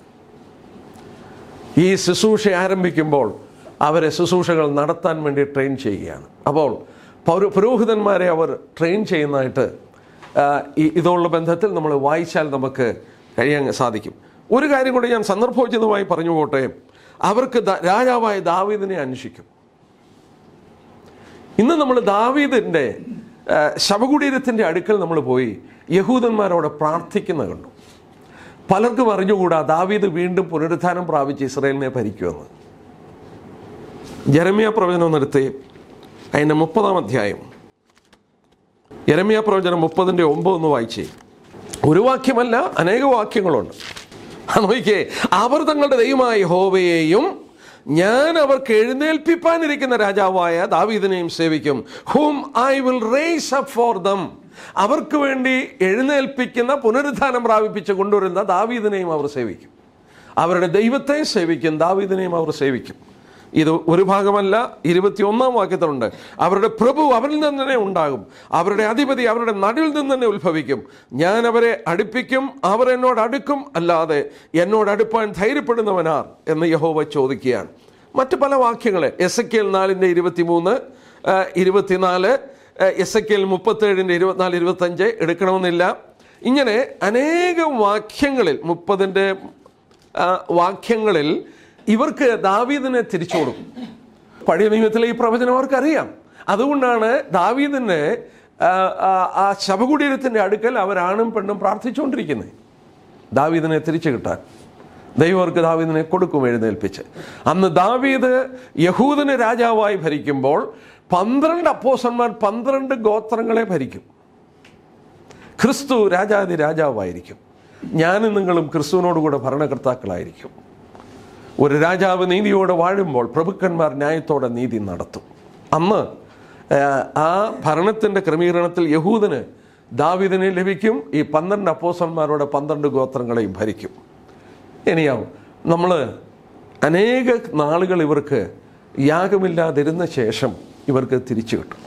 ഈ ശുശ്രൂഷ ആരംഭിക്കുമ്പോൾ അവരെ ശുശ്രൂഷകൾ നടത്താൻ വേണ്ടി ട്രെയിൻ ചെയ്യുകയാണ് അപ്പോൾ പൗര പുരോഹിതന്മാരെ അവർ ട്രെയിൻ ചെയ്യുന്നതായിട്ട് ആ, ഈ- ഇതുള്ള ബന്ധത്തിൽ നമ്മൾ വായിച്ചാൽ നമുക്ക് കഴിയാൻ സാധിക്കും ഒരു കാര്യം കൂടി ഞാൻ സന്ദർഭോചിതമായി പറഞ്ഞു പോട്ടെ അവർക്ക് ദ- രാജാവായ ദാവീദിനെ അന്വേഷിക്കും ഇന്ന് നമ്മൾ ദാവീദിൻ്റെ ആ, ശവകുടീരത്തിൻ്റെ അടുക്കൽ നമ്മൾ പോയി യഹൂദന്മാരോട് പ്രാർത്ഥിക്കുന്ന കണ്ടു പലർക്കും അറിഞ്ഞുകൂടാ ദാവീദ് വീണ്ടും പുനരുത്ഥാനം പ്രാപിച്ച് ഇസ്രയേലിനെ ഭരിക്കുമെന്ന് ജെറമിയ പ്രവചനം നിർത്തി അതിൻ്റെ മുപ്പതാം അധ്യായം യരമിയ പ്രവചനം മുപ്പതിൻ്റെ ഒമ്പത് ഒന്ന് വായിച്ചേ ഒരു വാക്യമല്ല അനേക വാക്യങ്ങളുണ്ട് ആ നോക്കിക്കേ അവർ തങ്ങളുടെ ദൈവമായ ഹോവയെയും ഞാൻ അവർക്ക് എഴുന്നേൽപ്പിപ്പാനിരിക്കുന്ന രാജാവായ ദാവീദിനെയും സേവിക്കും whom I will raise up for them അവർക്ക് വേണ്ടി എഴുന്നേൽപ്പിക്കുന്ന പുനരുദ്ധാനം പ്രാപിപ്പിച്ച് കൊണ്ടുവരുന്ന ദാവീദിനെയും അവർ സേവിക്കും അവരുടെ ദൈവത്തെ സേവിക്കും ദാവീദിനെയും അവർ സേവിക്കും ഇത് ഒരു ഭാഗമല്ല ഇരുപത്തിയൊന്നാം വാക്യത്തിലുണ്ട് അവരുടെ പ്രഭു അവരിൽ നിന്ന് തന്നെ ഉണ്ടാകും അവരുടെ അധിപതി അവരുടെ നടുവിൽ നിന്ന് തന്നെ ഉത്ഭവിക്കും ഞാൻ അവരെ അടുപ്പിക്കും അവർ എന്നോട് അടുക്കും അല്ലാതെ എന്നോട് അടുപ്പാൻ ധൈര്യപ്പെടുന്നവനാർ എന്ന് യഹോവ ചോദിക്കുകയാണ് മറ്റ് പല വാക്യങ്ങളെ എസ് എ കെ എൽ നാലിൻ്റെ ഇരുപത്തിമൂന്ന് ആ, ഇരുപത്തിനാല് എസ് എ കെ എൽ മുപ്പത്തേഴിൻ്റെ ഇരുപത്തിനാല് ഇരുപത്തഞ്ച് എടുക്കണമെന്നില്ല ഇങ്ങനെ അനേകം വാക്യങ്ങളിൽ മുപ്പതിൻ്റെ ആ, വാക്യങ്ങളിൽ ഇവർക്ക് ദാവീദിനെ തിരിച്ചു കൊടുക്കും പഴയ നിയമത്തിലെ ഈ പ്രവചനം അവർക്കറിയാം അതുകൊണ്ടാണ് ദാവീദിനെ ആ, ആ, ആ ശവകുടീരത്തിൻ്റെ അടുക്കൽ അവരാണും പെണ്ണും പ്രാർത്ഥിച്ചുകൊണ്ടിരിക്കുന്നത് ദാവീദിനെ തിരിച്ചു കിട്ടാൻ ദൈവം അവർക്ക് ദാവീദിനെ കൊടുക്കും എഴുന്നേൽപ്പിച്ച് അന്ന് ദാവീദ് യഹൂദന് രാജാവായി ഭരിക്കുമ്പോൾ പന്ത്രണ്ട് അപ്പോസന്മാർ പന്ത്രണ്ട് ഗോത്രങ്ങളെ ഭരിക്കും ക്രിസ്തു രാജാതി രാജാവായിരിക്കും ഞാനും നിങ്ങളും ക്രിസ്തുവിനോടുകൂടെ ഭരണകർത്താക്കളായിരിക്കും ഒരു രാജാവ് നീതിയോടെ വാഴുമ്പോൾ പ്രഭുക്കന്മാർ ന്യായത്തോടെ നീതി നടത്തും അന്ന് ആ, ആ ഭരണത്തിൻ്റെ ക്രമീകരണത്തിൽ യഹൂദന് ദാവിദിനെ ലഭിക്കും ഈ പന്ത്രണ്ട് അപ്പോസന്മാരോടെ പന്ത്രണ്ട് ഗോത്രങ്ങളെയും ഭരിക്കും ഇനിയാവും നമ്മൾ അനേക നാളുകൾ ഇവർക്ക് യാഗമില്ലാതിരുന്ന ശേഷം ഇവർക്ക് തിരിച്ചു കിട്ടും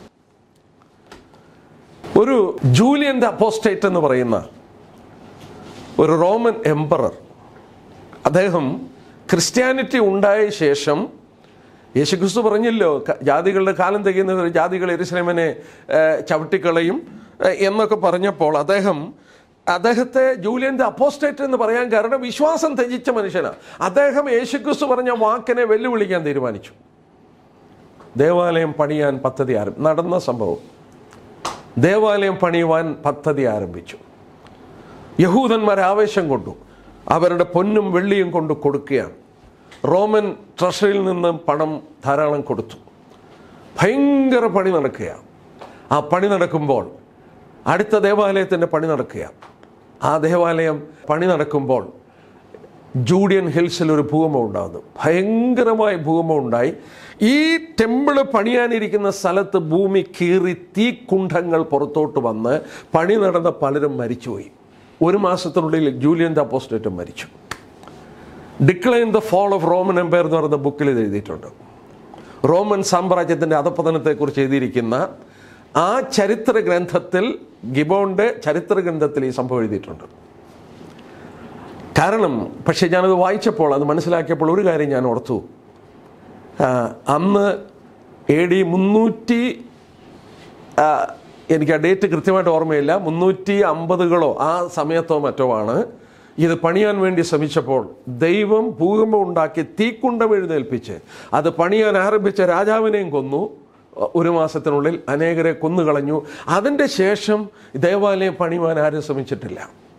ഒരു ജൂലിയൻ ദ അപ്പോസ്റ്റേറ്റ് എന്ന് പറയുന്ന ഒരു റോമൻ എംപറർ അദ്ദേഹം ക്രിസ്ത്യാനിറ്റി ഉണ്ടായ ശേഷം യേശുക്രിസ്തു പറഞ്ഞല്ലോ ക- ജാതികളുടെ കാലം തികയുന്നവർ ജാതികൾ എരുസലേമനെ ഏഹ്, ചവിട്ടിക്കളയും ഏഹ്, എന്നൊക്കെ പറഞ്ഞപ്പോൾ അദ്ദേഹം അദ്ദേഹത്തെ ജൂലിയൻ ദ അപ്പോസ്റ്റേറ്റ് എന്ന് പറയാൻ കാരണം വിശ്വാസം ത്യജിച്ച മനുഷ്യനാണ് അദ്ദേഹം യേശുക്രിസ്തു പറഞ്ഞ വാക്കിനെ വെല്ലുവിളിക്കാൻ തീരുമാനിച്ചു ദേവാലയം പണിയാൻ പദ്ധതി ആരംഭി നടന്ന സംഭവം ദേവാലയം പണിയുവാൻ പദ്ധതി ആരംഭിച്ചു യഹൂദന്മാർ ആവേശം കൊണ്ടു അവരുടെ പൊന്നും വെള്ളിയും കൊണ്ട് കൊടുക്കുകയാണ് റോമൻ ട്രഷറിയിൽ നിന്ന് പണം ധാരാളം കൊടുത്തു ഭയങ്കര പണി നടക്കുകയാണ് ആ പണി നടക്കുമ്പോൾ അടുത്ത ദേവാലയത്തിൻ്റെ പണി നടക്കുക ആ ദേവാലയം പണി നടക്കുമ്പോൾ ജൂഡിയൻ ഹിൽസിൽ ഒരു ഭൂകമ്പം ഉണ്ടാകുന്നു ഭയങ്കരമായ ഭൂകമ്പം ഉണ്ടായി ഈ ടെമ്പിള് പണിയാനിരിക്കുന്ന സ്ഥലത്ത് ഭൂമി കീറി തീക്കുണ്ഠങ്ങൾ പുറത്തോട്ട് വന്ന് പണി നടന്ന പലരും മരിച്ചുപോയി ഒരു മാസത്തിനുള്ളിൽ ജൂലിയൻ ദ അപ്പോസ്റ്റേറ്റും മരിച്ചു decline the fall of Roman empire എന്ന് പറയുന്ന ബുക്കിൽ ഇത് എഴുതിയിട്ടുണ്ട് റോമൻ സാമ്രാജ്യത്തിൻ്റെ അധപതനത്തെക്കുറിച്ച് എഴുതിയിരിക്കുന്ന ആ ചരിത്ര ഗ്രന്ഥത്തിൽ ഗിബോണിൻ്റെ ചരിത്ര ഗ്രന്ഥത്തിൽ ഈ സംഭവം എഴുതിയിട്ടുണ്ട് കാരണം പക്ഷേ ഞാനത് വായിച്ചപ്പോൾ അത് മനസ്സിലാക്കിയപ്പോൾ ഒരു കാര്യം ഞാൻ ഓർത്തു ആ, അന്ന് എ ഡി മുന്നൂറ്റി ആ, എനിക്ക് ആ ഡേറ്റ് കൃത്യമായിട്ട് ഓർമ്മയില്ല മുന്നൂറ്റി അമ്പതുകളോ ആ സമയത്തോ മറ്റോ ആണ് ഇത് പണിയാൻ വേണ്ടി ശ്രമിച്ചപ്പോൾ ദൈവം ഭൂകമ്പം ഉണ്ടാക്കി തീക്കുണ്ടം എഴുന്നേൽപ്പിച്ച് അത് പണിയാൻ ആരംഭിച്ച രാജാവിനെയും കൊന്നു ഒരു മാസത്തിനുള്ളിൽ അനേകരെ കൊന്നുകളഞ്ഞു അതിൻ്റെ ശേഷം ദേവാലയം പണിയുവാൻ ആരും ശ്രമിച്ചിട്ടില്ല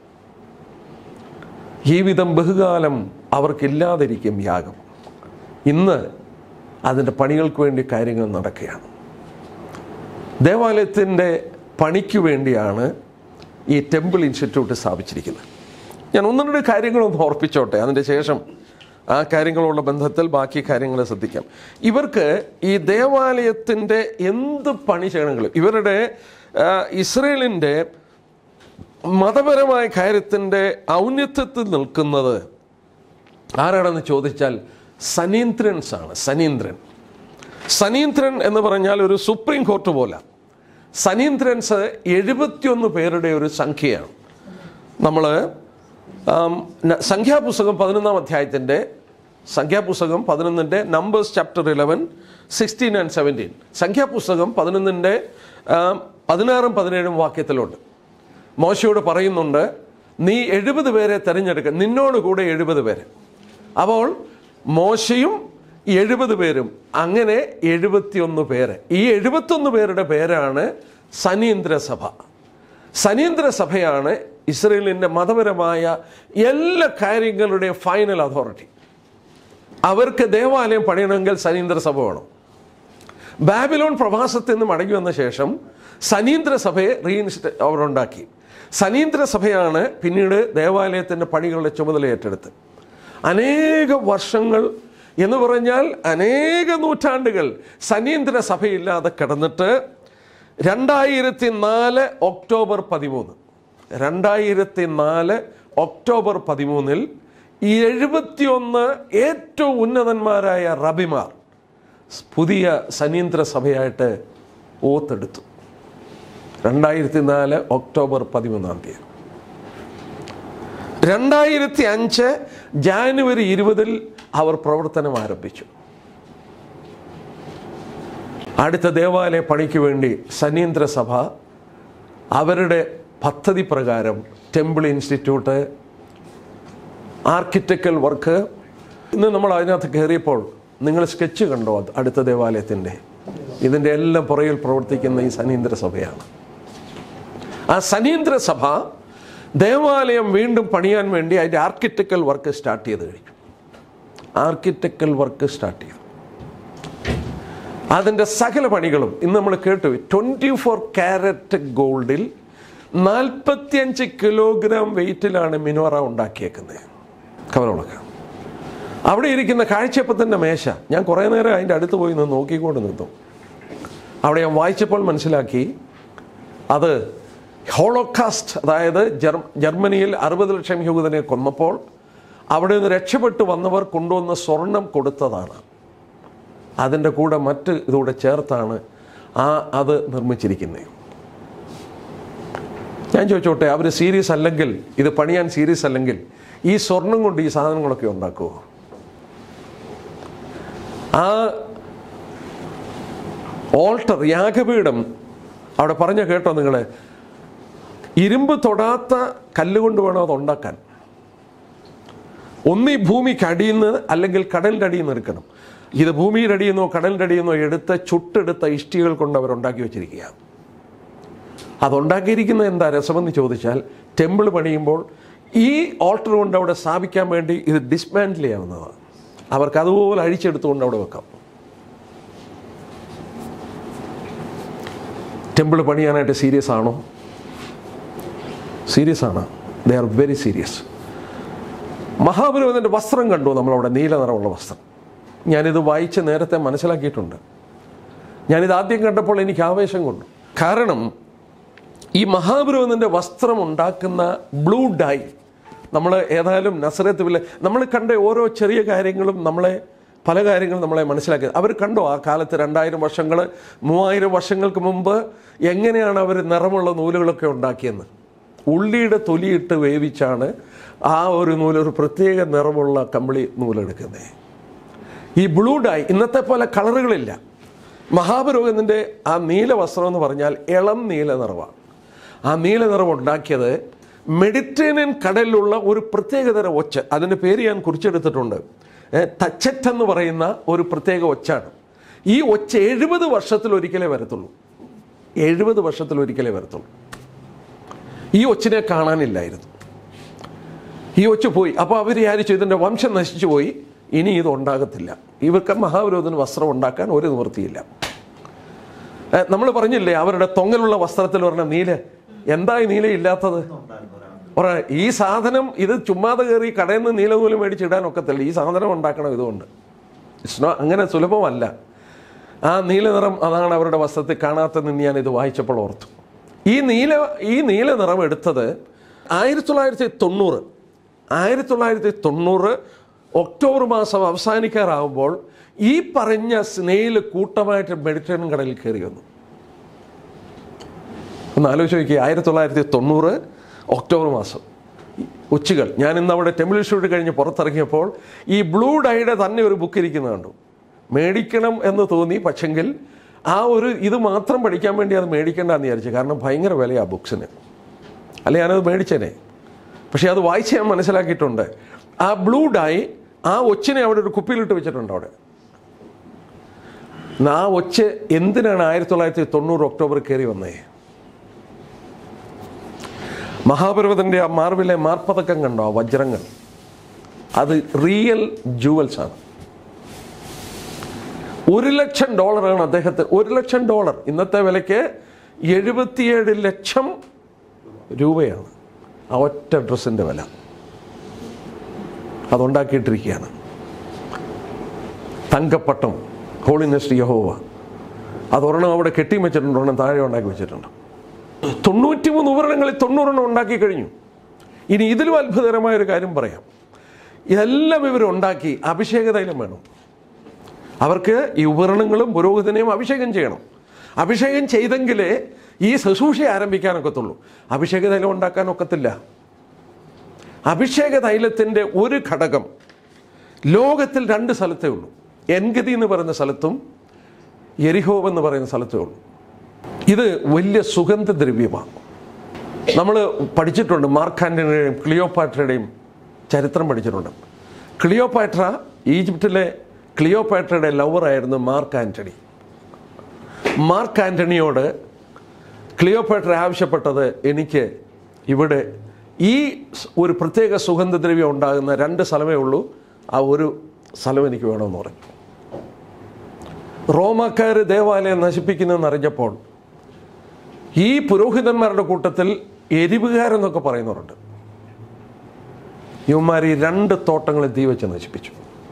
ഈ വിധം ബഹുകാലം അവർക്കില്ലാതിരിക്കും യാഗം ഇന്ന് അതിൻ്റെ പണികൾക്ക് വേണ്ടി കാര്യങ്ങൾ നടക്കുകയാണ് ദേവാലയത്തിൻ്റെ പണിക്ക് വേണ്ടിയാണ് ഈ ടെമ്പിൾ ഇൻസ്റ്റിറ്റ്യൂട്ട് സ്ഥാപിച്ചിരിക്കുന്നത് ഞാൻ ഒന്ന് രണ്ട് കാര്യങ്ങളൊന്ന് ഓർപ്പിച്ചോട്ടെ അതിൻ്റെ ശേഷം ആ കാര്യങ്ങളുള്ള ബന്ധത്തിൽ ബാക്കി കാര്യങ്ങൾ ശ്രദ്ധിക്കാം ഇവർക്ക് ഈ ദേവാലയത്തിൻ്റെ എന്ത് പണി ചെയ്യണമെങ്കിലും ഇവരുടെ ആ, ഇസ്രയേലിൻ്റെ മതപരമായ കാര്യത്തിൻ്റെ ഔന്നത്യത്തിൽ നിൽക്കുന്നത് ആരാണെന്ന് ചോദിച്ചാൽ സനീന്ദ്രൻസ് ആണ് സനീന്ദ്രൻ സനീന്ദ്രൻ എന്ന് പറഞ്ഞാൽ ഒരു സുപ്രീം കോർട്ട് പോലെ സനീന്ദ്രൻസ് എഴുപത്തിയൊന്ന് പേരുടെ ഒരു സംഖ്യയാണ് നമ്മൾ സംഖ്യാപുസ്തകം പതിനൊന്നാം അധ്യായത്തിൻ്റെ സംഖ്യാപുസ്തകം പതിനൊന്നിൻ്റെ numbers chapter eleven sixteen and seventeen സംഖ്യാപുസ്തകം പതിനൊന്നിൻ്റെ പതിനാറും പതിനേഴും വാക്യത്തിലുണ്ട് മോശയോട് പറയുന്നുണ്ട് നീ എഴുപത് പേരെ തിരഞ്ഞെടുക്കുക നിന്നോട് കൂടെ എഴുപത് പേര് അപ്പോൾ മോശയും എഴുപത് പേരും അങ്ങനെ എഴുപത്തിയൊന്ന് പേര് ഈ എഴുപത്തൊന്ന് പേരുടെ പേരാണ് സനീന്ദ്ര സഭ സനീന്ദ്ര സഭയാണ് ഇസ്രയേലിൻ്റെ മതപരമായ എല്ലാ കാര്യങ്ങളുടെയും ഫൈനൽ അതോറിറ്റി അവർക്ക് ദേവാലയം പണിയണമെങ്കിൽ സനീന്ദ്ര സഭ വേണം ബാബിലോൺ പ്രവാസത്തിൽ നിന്ന് മടങ്ങി വന്ന ശേഷം സനീന്ദ്ര സഭയെ റീഇൻസ്റ്റ് അവരുണ്ടാക്കി സനീന്ദ്ര സഭയാണ് പിന്നീട് ദേവാലയത്തിൻ്റെ പണികളുടെ ചുമതല ഏറ്റെടുത്ത് അനേക വർഷങ്ങൾ എന്ന് പറഞ്ഞാൽ അനേക നൂറ്റാണ്ടുകൾ സനീന്ദ്ര സഭയില്ലാതെ കിടന്നിട്ട് രണ്ടായിരത്തി നാല് ഒക്ടോബർ പതിമൂന്ന് രണ്ടായിരത്തി നാല് ഒക്ടോബർ പതിമൂന്നിൽ ഈ എഴുപത്തിയൊന്ന് ഏറ്റവും ഉന്നതന്മാരായ റബിമാർ പുതിയ സനീന്ദ്ര സഭയായിട്ട് ഓത്തെടുത്തു രണ്ടായിരത്തി നാല് ഒക്ടോബർ പതിമൂന്നാം തീയതി രണ്ടായിരത്തി അഞ്ച് ജാനുവരി ഇരുപതിൽ അവർ പ്രവർത്തനം ആരംഭിച്ചു അടുത്ത ദേവാലയ പണിക്ക് വേണ്ടി സനീന്ദ്ര സഭ അവരുടെ പദ്ധതി പ്രകാരം ടെമ്പിൾ ഇൻസ്റ്റിറ്റ്യൂട്ട് ആർക്കിടെക്ചൽ വർക്ക് ഇന്ന് നമ്മൾ അതിനകത്ത് കയറിയപ്പോൾ നിങ്ങൾ സ്കെച്ച് കണ്ടോ അത് അടുത്ത ദേവാലയത്തിൻ്റെ ഇതിൻ്റെ എല്ലാം പുറകിൽ പ്രവർത്തിക്കുന്ന ഈ സനീന്ദ്ര സഭയാണ് ആ സനീന്ദ്ര സഭ ദേവാലയം വീണ്ടും പണിയാൻ വേണ്ടി അതിൻ്റെ ആർക്കിടെക്ചൽ വർക്ക് സ്റ്റാർട്ട് ചെയ്ത് കഴിഞ്ഞു ആർക്കിടെക്ചൽ വർക്ക് സ്റ്റാർട്ട് ചെയ്തു അതിൻ്റെ സകല പണികളും ഇന്ന് നമ്മൾ കേട്ടു ട്വൻറ്റി ഫോർ ക്യാരറ്റ് ഗോൾഡിൽ നാൽപ്പത്തിയഞ്ച് കിലോഗ്രാം വെയിറ്റിലാണ് മിനോറ ഉണ്ടാക്കിയേക്കുന്നത് കവലവിളക്ക് അവിടെ ഇരിക്കുന്ന കാഴ്ചപ്പത്തിൻ്റെ മേശ ഞാൻ കുറേ നേരം അതിൻ്റെ അടുത്ത് പോയി നിന്ന് നോക്കിക്കൊണ്ട് നിന്നു അവിടെ ഞാൻ വായിച്ചപ്പോൾ മനസ്സിലാക്കി അത് ഹോളോകാസ്റ്റ് അതായത് ജർ ജർമ്മനിയിൽ അറുപത് ലക്ഷം യഹൂദനെ കൊന്നപ്പോൾ അവിടെ നിന്ന് രക്ഷപ്പെട്ടു വന്നവർ കൊണ്ടുവന്ന സ്വർണം കൊടുത്തതാണ് അതിൻ്റെ കൂടെ മറ്റ് ഇതുകൂടെ ചേർത്താണ് ആ അത് നിർമ്മിച്ചിരിക്കുന്നത് ഞാൻ ചോദിച്ചോട്ടെ അവർ സീരിയസ് അല്ലെങ്കിൽ ഇത് പണിയാൻ സീരിയസ് അല്ലെങ്കിൽ ഈ സ്വർണം കൊണ്ട് ഈ സാധനങ്ങളൊക്കെ ഉണ്ടാക്കുമോ ആ ഓൾട്ടർ യാഗപീഠം അവിടെ പറഞ്ഞ കേട്ടോ നിങ്ങൾ ഇരുമ്പ് തൊടാത്ത കല്ലുകൊണ്ട് വേണം അത് ഉണ്ടാക്കാൻ ഒന്നീ ഭൂമിക്ക് അടിയിൽ നിന്ന് അല്ലെങ്കിൽ കടലിൻ്റെ അടിയിൽ നിന്ന് എടുക്കണം ഇത് ഭൂമിയുടെ അടിയിൽ നിന്നോ കടലിൻ്റെ അടിയിൽ നിന്നോ എടുത്ത് ചുട്ടെടുത്ത ഇഷ്ടികൾ കൊണ്ട് അവർ ഉണ്ടാക്കി വെച്ചിരിക്കുക അതുണ്ടാക്കിയിരിക്കുന്നത് എന്താ രസമെന്ന് ചോദിച്ചാൽ ടെമ്പിൾ പണിയുമ്പോൾ ഈ ഓൾട്ടർ കൊണ്ട് അവിടെ സ്ഥാപിക്കാൻ വേണ്ടി ഇത് ഡിസ്മാൻഡിൽ ചെയ്യാവുന്നതാണ് അവർക്ക് അതുപോലെ അഴിച്ചെടുത്തുകൊണ്ട് അവിടെ വെക്കാം ടെമ്പിൾ പണിയാനായിട്ട് സീരിയസ് ആണോ സീരിയസ് ആണ് ദേ ആർ വെരി സീരിയസ് മഹാപുരോഹിതൻ്റെ വസ്ത്രം കണ്ടു നമ്മളവിടെ നീല നിറമുള്ള വസ്ത്രം ഞാനിത് വായിച്ച് നേരത്തെ മനസ്സിലാക്കിയിട്ടുണ്ട് ഞാനിത് ആദ്യം കണ്ടപ്പോൾ എനിക്ക് ആവേശം കൊണ്ടു കാരണം ഈ മഹാപുരോഹിതൻ്റെ വസ്ത്രം ഉണ്ടാക്കുന്ന ബ്ലൂ ഡൈ നമ്മൾ ഏതായാലും നസറത്ത് വില്ല നമ്മൾ കണ്ട ഓരോ ചെറിയ കാര്യങ്ങളും നമ്മളെ പല കാര്യങ്ങളും നമ്മളെ മനസ്സിലാക്കി അവർ കണ്ടോ ആ കാലത്ത് രണ്ടായിരം വർഷങ്ങൾ മൂവായിരം വർഷങ്ങൾക്ക് മുമ്പ് എങ്ങനെയാണ് അവർ നിറമുള്ള നൂലുകളൊക്കെ ഉണ്ടാക്കിയെന്ന് ഉള്ളിയുടെ തൊലിയിട്ട് വേവിച്ചാണ് ആ ഒരു നൂല് ഒരു പ്രത്യേക നിറമുള്ള കമ്പിളി നൂലെടുക്കുന്നത് ഈ ബ്ലൂ ഡൈ ഇന്നത്തെ പോലെ കളറുകളില്ല മഹാപുരോഹിതൻ്റെ ആ നീല വസ്ത്രം എന്ന് പറഞ്ഞാൽ ഇളം നീല നിറമാണ് ആ നീല നിറം ഉണ്ടാക്കിയത് മെഡിറ്ററേനിയൻ കടലിലുള്ള ഒരു പ്രത്യേകതരം ഒച്ച അതിൻ്റെ പേര് ഞാൻ കുറിച്ചെടുത്തിട്ടുണ്ട് ഏ, തച്ചറ്റ് എന്ന് പറയുന്ന ഒരു പ്രത്യേക ഒച്ചാണ് ഈ ഒച്ച എഴുപത് വർഷത്തിൽ ഒരിക്കലേ വരത്തുള്ളൂ എഴുപത് വർഷത്തിൽ ഒരിക്കലേ വരത്തുള്ളൂ ഈ ഒച്ചിനെ കാണാനില്ലായിരുന്നു ഈ ഒച്ച പോയി അപ്പോൾ അവർ വിചാരിച്ചു ഇതിൻ്റെ വംശം നശിച്ചു പോയി ഇനി ഇത് ഉണ്ടാകത്തില്ല ഇവർക്ക് മഹാവിരോധന വസ്ത്രം ഉണ്ടാക്കാൻ ഒരു നിവൃത്തിയില്ല നമ്മൾ പറഞ്ഞില്ലേ അവരുടെ തൊങ്ങലുള്ള വസ്ത്രത്തിൽ പറഞ്ഞ നീല എന്താ ഈ നീല ഇല്ലാത്തത് പറ ഈ സാധനം ഇത് ചുമ്മാതെ കയറി കടയിൽ നിന്ന് നീലനൂല് മേടിച്ചിടാൻ ഒക്കത്തില്ല ഈ സാധനം ഉണ്ടാക്കണം ഇതുകൊണ്ട് ഇറ്റ്സ് നോ അങ്ങനെ സുലഭമല്ല ആ നീല നിറം അതാണ് അവരുടെ വസ്ത്രത്തിൽ കാണാത്തതെന്ന് ഞാൻ ഇത് വായിച്ചപ്പോൾ ഓർത്തു ഈ നീല ഈ നീല നിറം എടുത്തത് ആയിരത്തി തൊള്ളായിരത്തി തൊണ്ണൂറ് ആയിരത്തി തൊള്ളായിരത്തി തൊണ്ണൂറ് ഒക്ടോബർ മാസം അവസാനിക്കാറാകുമ്പോൾ ഈ പറഞ്ഞ സ്നെയിൽ കൂട്ടമായിട്ട് മെഡിറ്ററേനിയൻ കടലിൽ കയറി വന്നു ഒന്ന് ആലോചിച്ച് നോക്കി ആയിരത്തി തൊള്ളായിരത്തി തൊണ്ണൂറ് ഒക്ടോബർ മാസം ഉച്ചകൾ ഞാൻ ഇന്ന് അവിടെ ടെമ്പിൾ ഷൂട്ട് കഴിഞ്ഞ് പുറത്തിറങ്ങിയപ്പോൾ ഈ ബ്ലൂ ഡൈയുടെ തന്നെ ഒരു ബുക്ക് ഇരിക്കുന്നത് കണ്ടു മേടിക്കണം എന്ന് തോന്നി പക്ഷെങ്കിൽ ആ ഒരു ഇത് മാത്രം പഠിക്കാൻ വേണ്ടി അത് മേടിക്കേണ്ടെന്ന് വിചാരിച്ചു കാരണം ഭയങ്കര വിലയാണ് ബുക്സിന് അല്ലെ ഞാനത് മേടിച്ചേനെ പക്ഷേ അത് വായിച്ച് ഞാൻ മനസ്സിലാക്കിയിട്ടുണ്ട് ആ ബ്ലൂ ഡൈ ആ ഒച്ചിനെ അവിടെ ഒരു കുപ്പിയിലിട്ട് വെച്ചിട്ടുണ്ട് അവിടെ ആ ഒച്ച് എന്തിനാണ് ആയിരത്തി തൊള്ളായിരത്തി തൊണ്ണൂറ് ഒക്ടോബർ കയറി വന്നേ മഹാപർവ്വതൻ്റെ ആ മാർവിലെ മാർപ്പതക്കം കണ്ടോ ആ വജ്രങ്ങൾ അത് റിയൽ ജുവൽസ് ആണ് ഒരു ലക്ഷം ഡോളറാണ് അദ്ദേഹത്തിന് ഒരു ലക്ഷം ഡോളർ ഇന്നത്തെ വിലയ്ക്ക് എഴുപത്തിയേഴ് ലക്ഷം രൂപയാണ് ആ ഒറ്റ ഡ്രസ്സിൻ്റെ വില അതുണ്ടാക്കിയിട്ടിരിക്കുകയാണ് തങ്കപ്പട്ടം ഹോളിനെസ്റ്റ് യഹോവ അതൊരെണ്ണം അവിടെ കെട്ടി വെച്ചിട്ടുണ്ട് ഒരെണ്ണം താഴെ ഉണ്ടാക്കി വെച്ചിട്ടുണ്ട് തൊണ്ണൂറ്റി മൂന്ന് ഉപകരണങ്ങളിൽ തൊണ്ണൂറെണ്ണം ഉണ്ടാക്കി കഴിഞ്ഞു ഇനി ഇതിലും അത്ഭുതകരമായ ഒരു കാര്യം പറയാം എല്ലാം ഇവർ ഉണ്ടാക്കി അഭിഷേക തൈലം വേണം അവർക്ക് ഈ ഉപകരണങ്ങളും പുരോഹിതനെയും അഭിഷേകം ചെയ്യണം അഭിഷേകം ചെയ്തെങ്കിലേ ഈ ശുശ്രൂഷ ആരംഭിക്കാനൊക്കത്തുള്ളൂ അഭിഷേക തൈലം ഉണ്ടാക്കാൻ ഒക്കത്തില്ല അഭിഷേക തൈലത്തിൻ്റെ ഒരു ഘടകം ലോകത്തിൽ രണ്ട് സ്ഥലത്തേ ഉള്ളൂ എൻഗതി എന്ന് പറയുന്ന സ്ഥലത്തും എരിഹോവ് എന്ന് പറയുന്ന സ്ഥലത്തേ ഉള്ളൂ ഇത് വലിയ സുഗന്ധദ്രവ്യമാണ് നമ്മൾ പഠിച്ചിട്ടുണ്ട് മാർക്ക് ആൻ്റണിയുടെയും ക്ലിയോപാട്രയുടെയും ചരിത്രം പഠിച്ചിട്ടുണ്ട് ക്ലിയോപാട്ര ഈജിപ്തിലെ ക്ലിയോപാട്രയുടെ ലവറായിരുന്നു മാർക്ക് ആൻ്റണി മാർക്ക് ആൻ്റണിയോട് ക്ലിയോപാട്ര ആവശ്യപ്പെട്ടത് എനിക്ക് ഇവിടെ ഈ സ് ഒരു പ്രത്യേക സുഗന്ധദ്രവ്യം ഉണ്ടാകുന്ന രണ്ട് സ്ഥലമേ ഉള്ളൂ ആ ഒരു സ്ഥലം എനിക്ക് വേണമെന്ന് പറഞ്ഞു റോമാക്കാർ ദേവാലയം നശിപ്പിക്കുന്നെന്ന് അറിഞ്ഞപ്പോൾ ഈ പുരോഹിതന്മാരുടെ കൂട്ടത്തിൽ എരിവുകാരെന്നൊക്കെ പറയുന്നവരുണ്ട് ഇവന്മാർ ഈ രണ്ട് തോട്ടങ്ങളെ തീ വെച്ച് നശിപ്പിച്ചു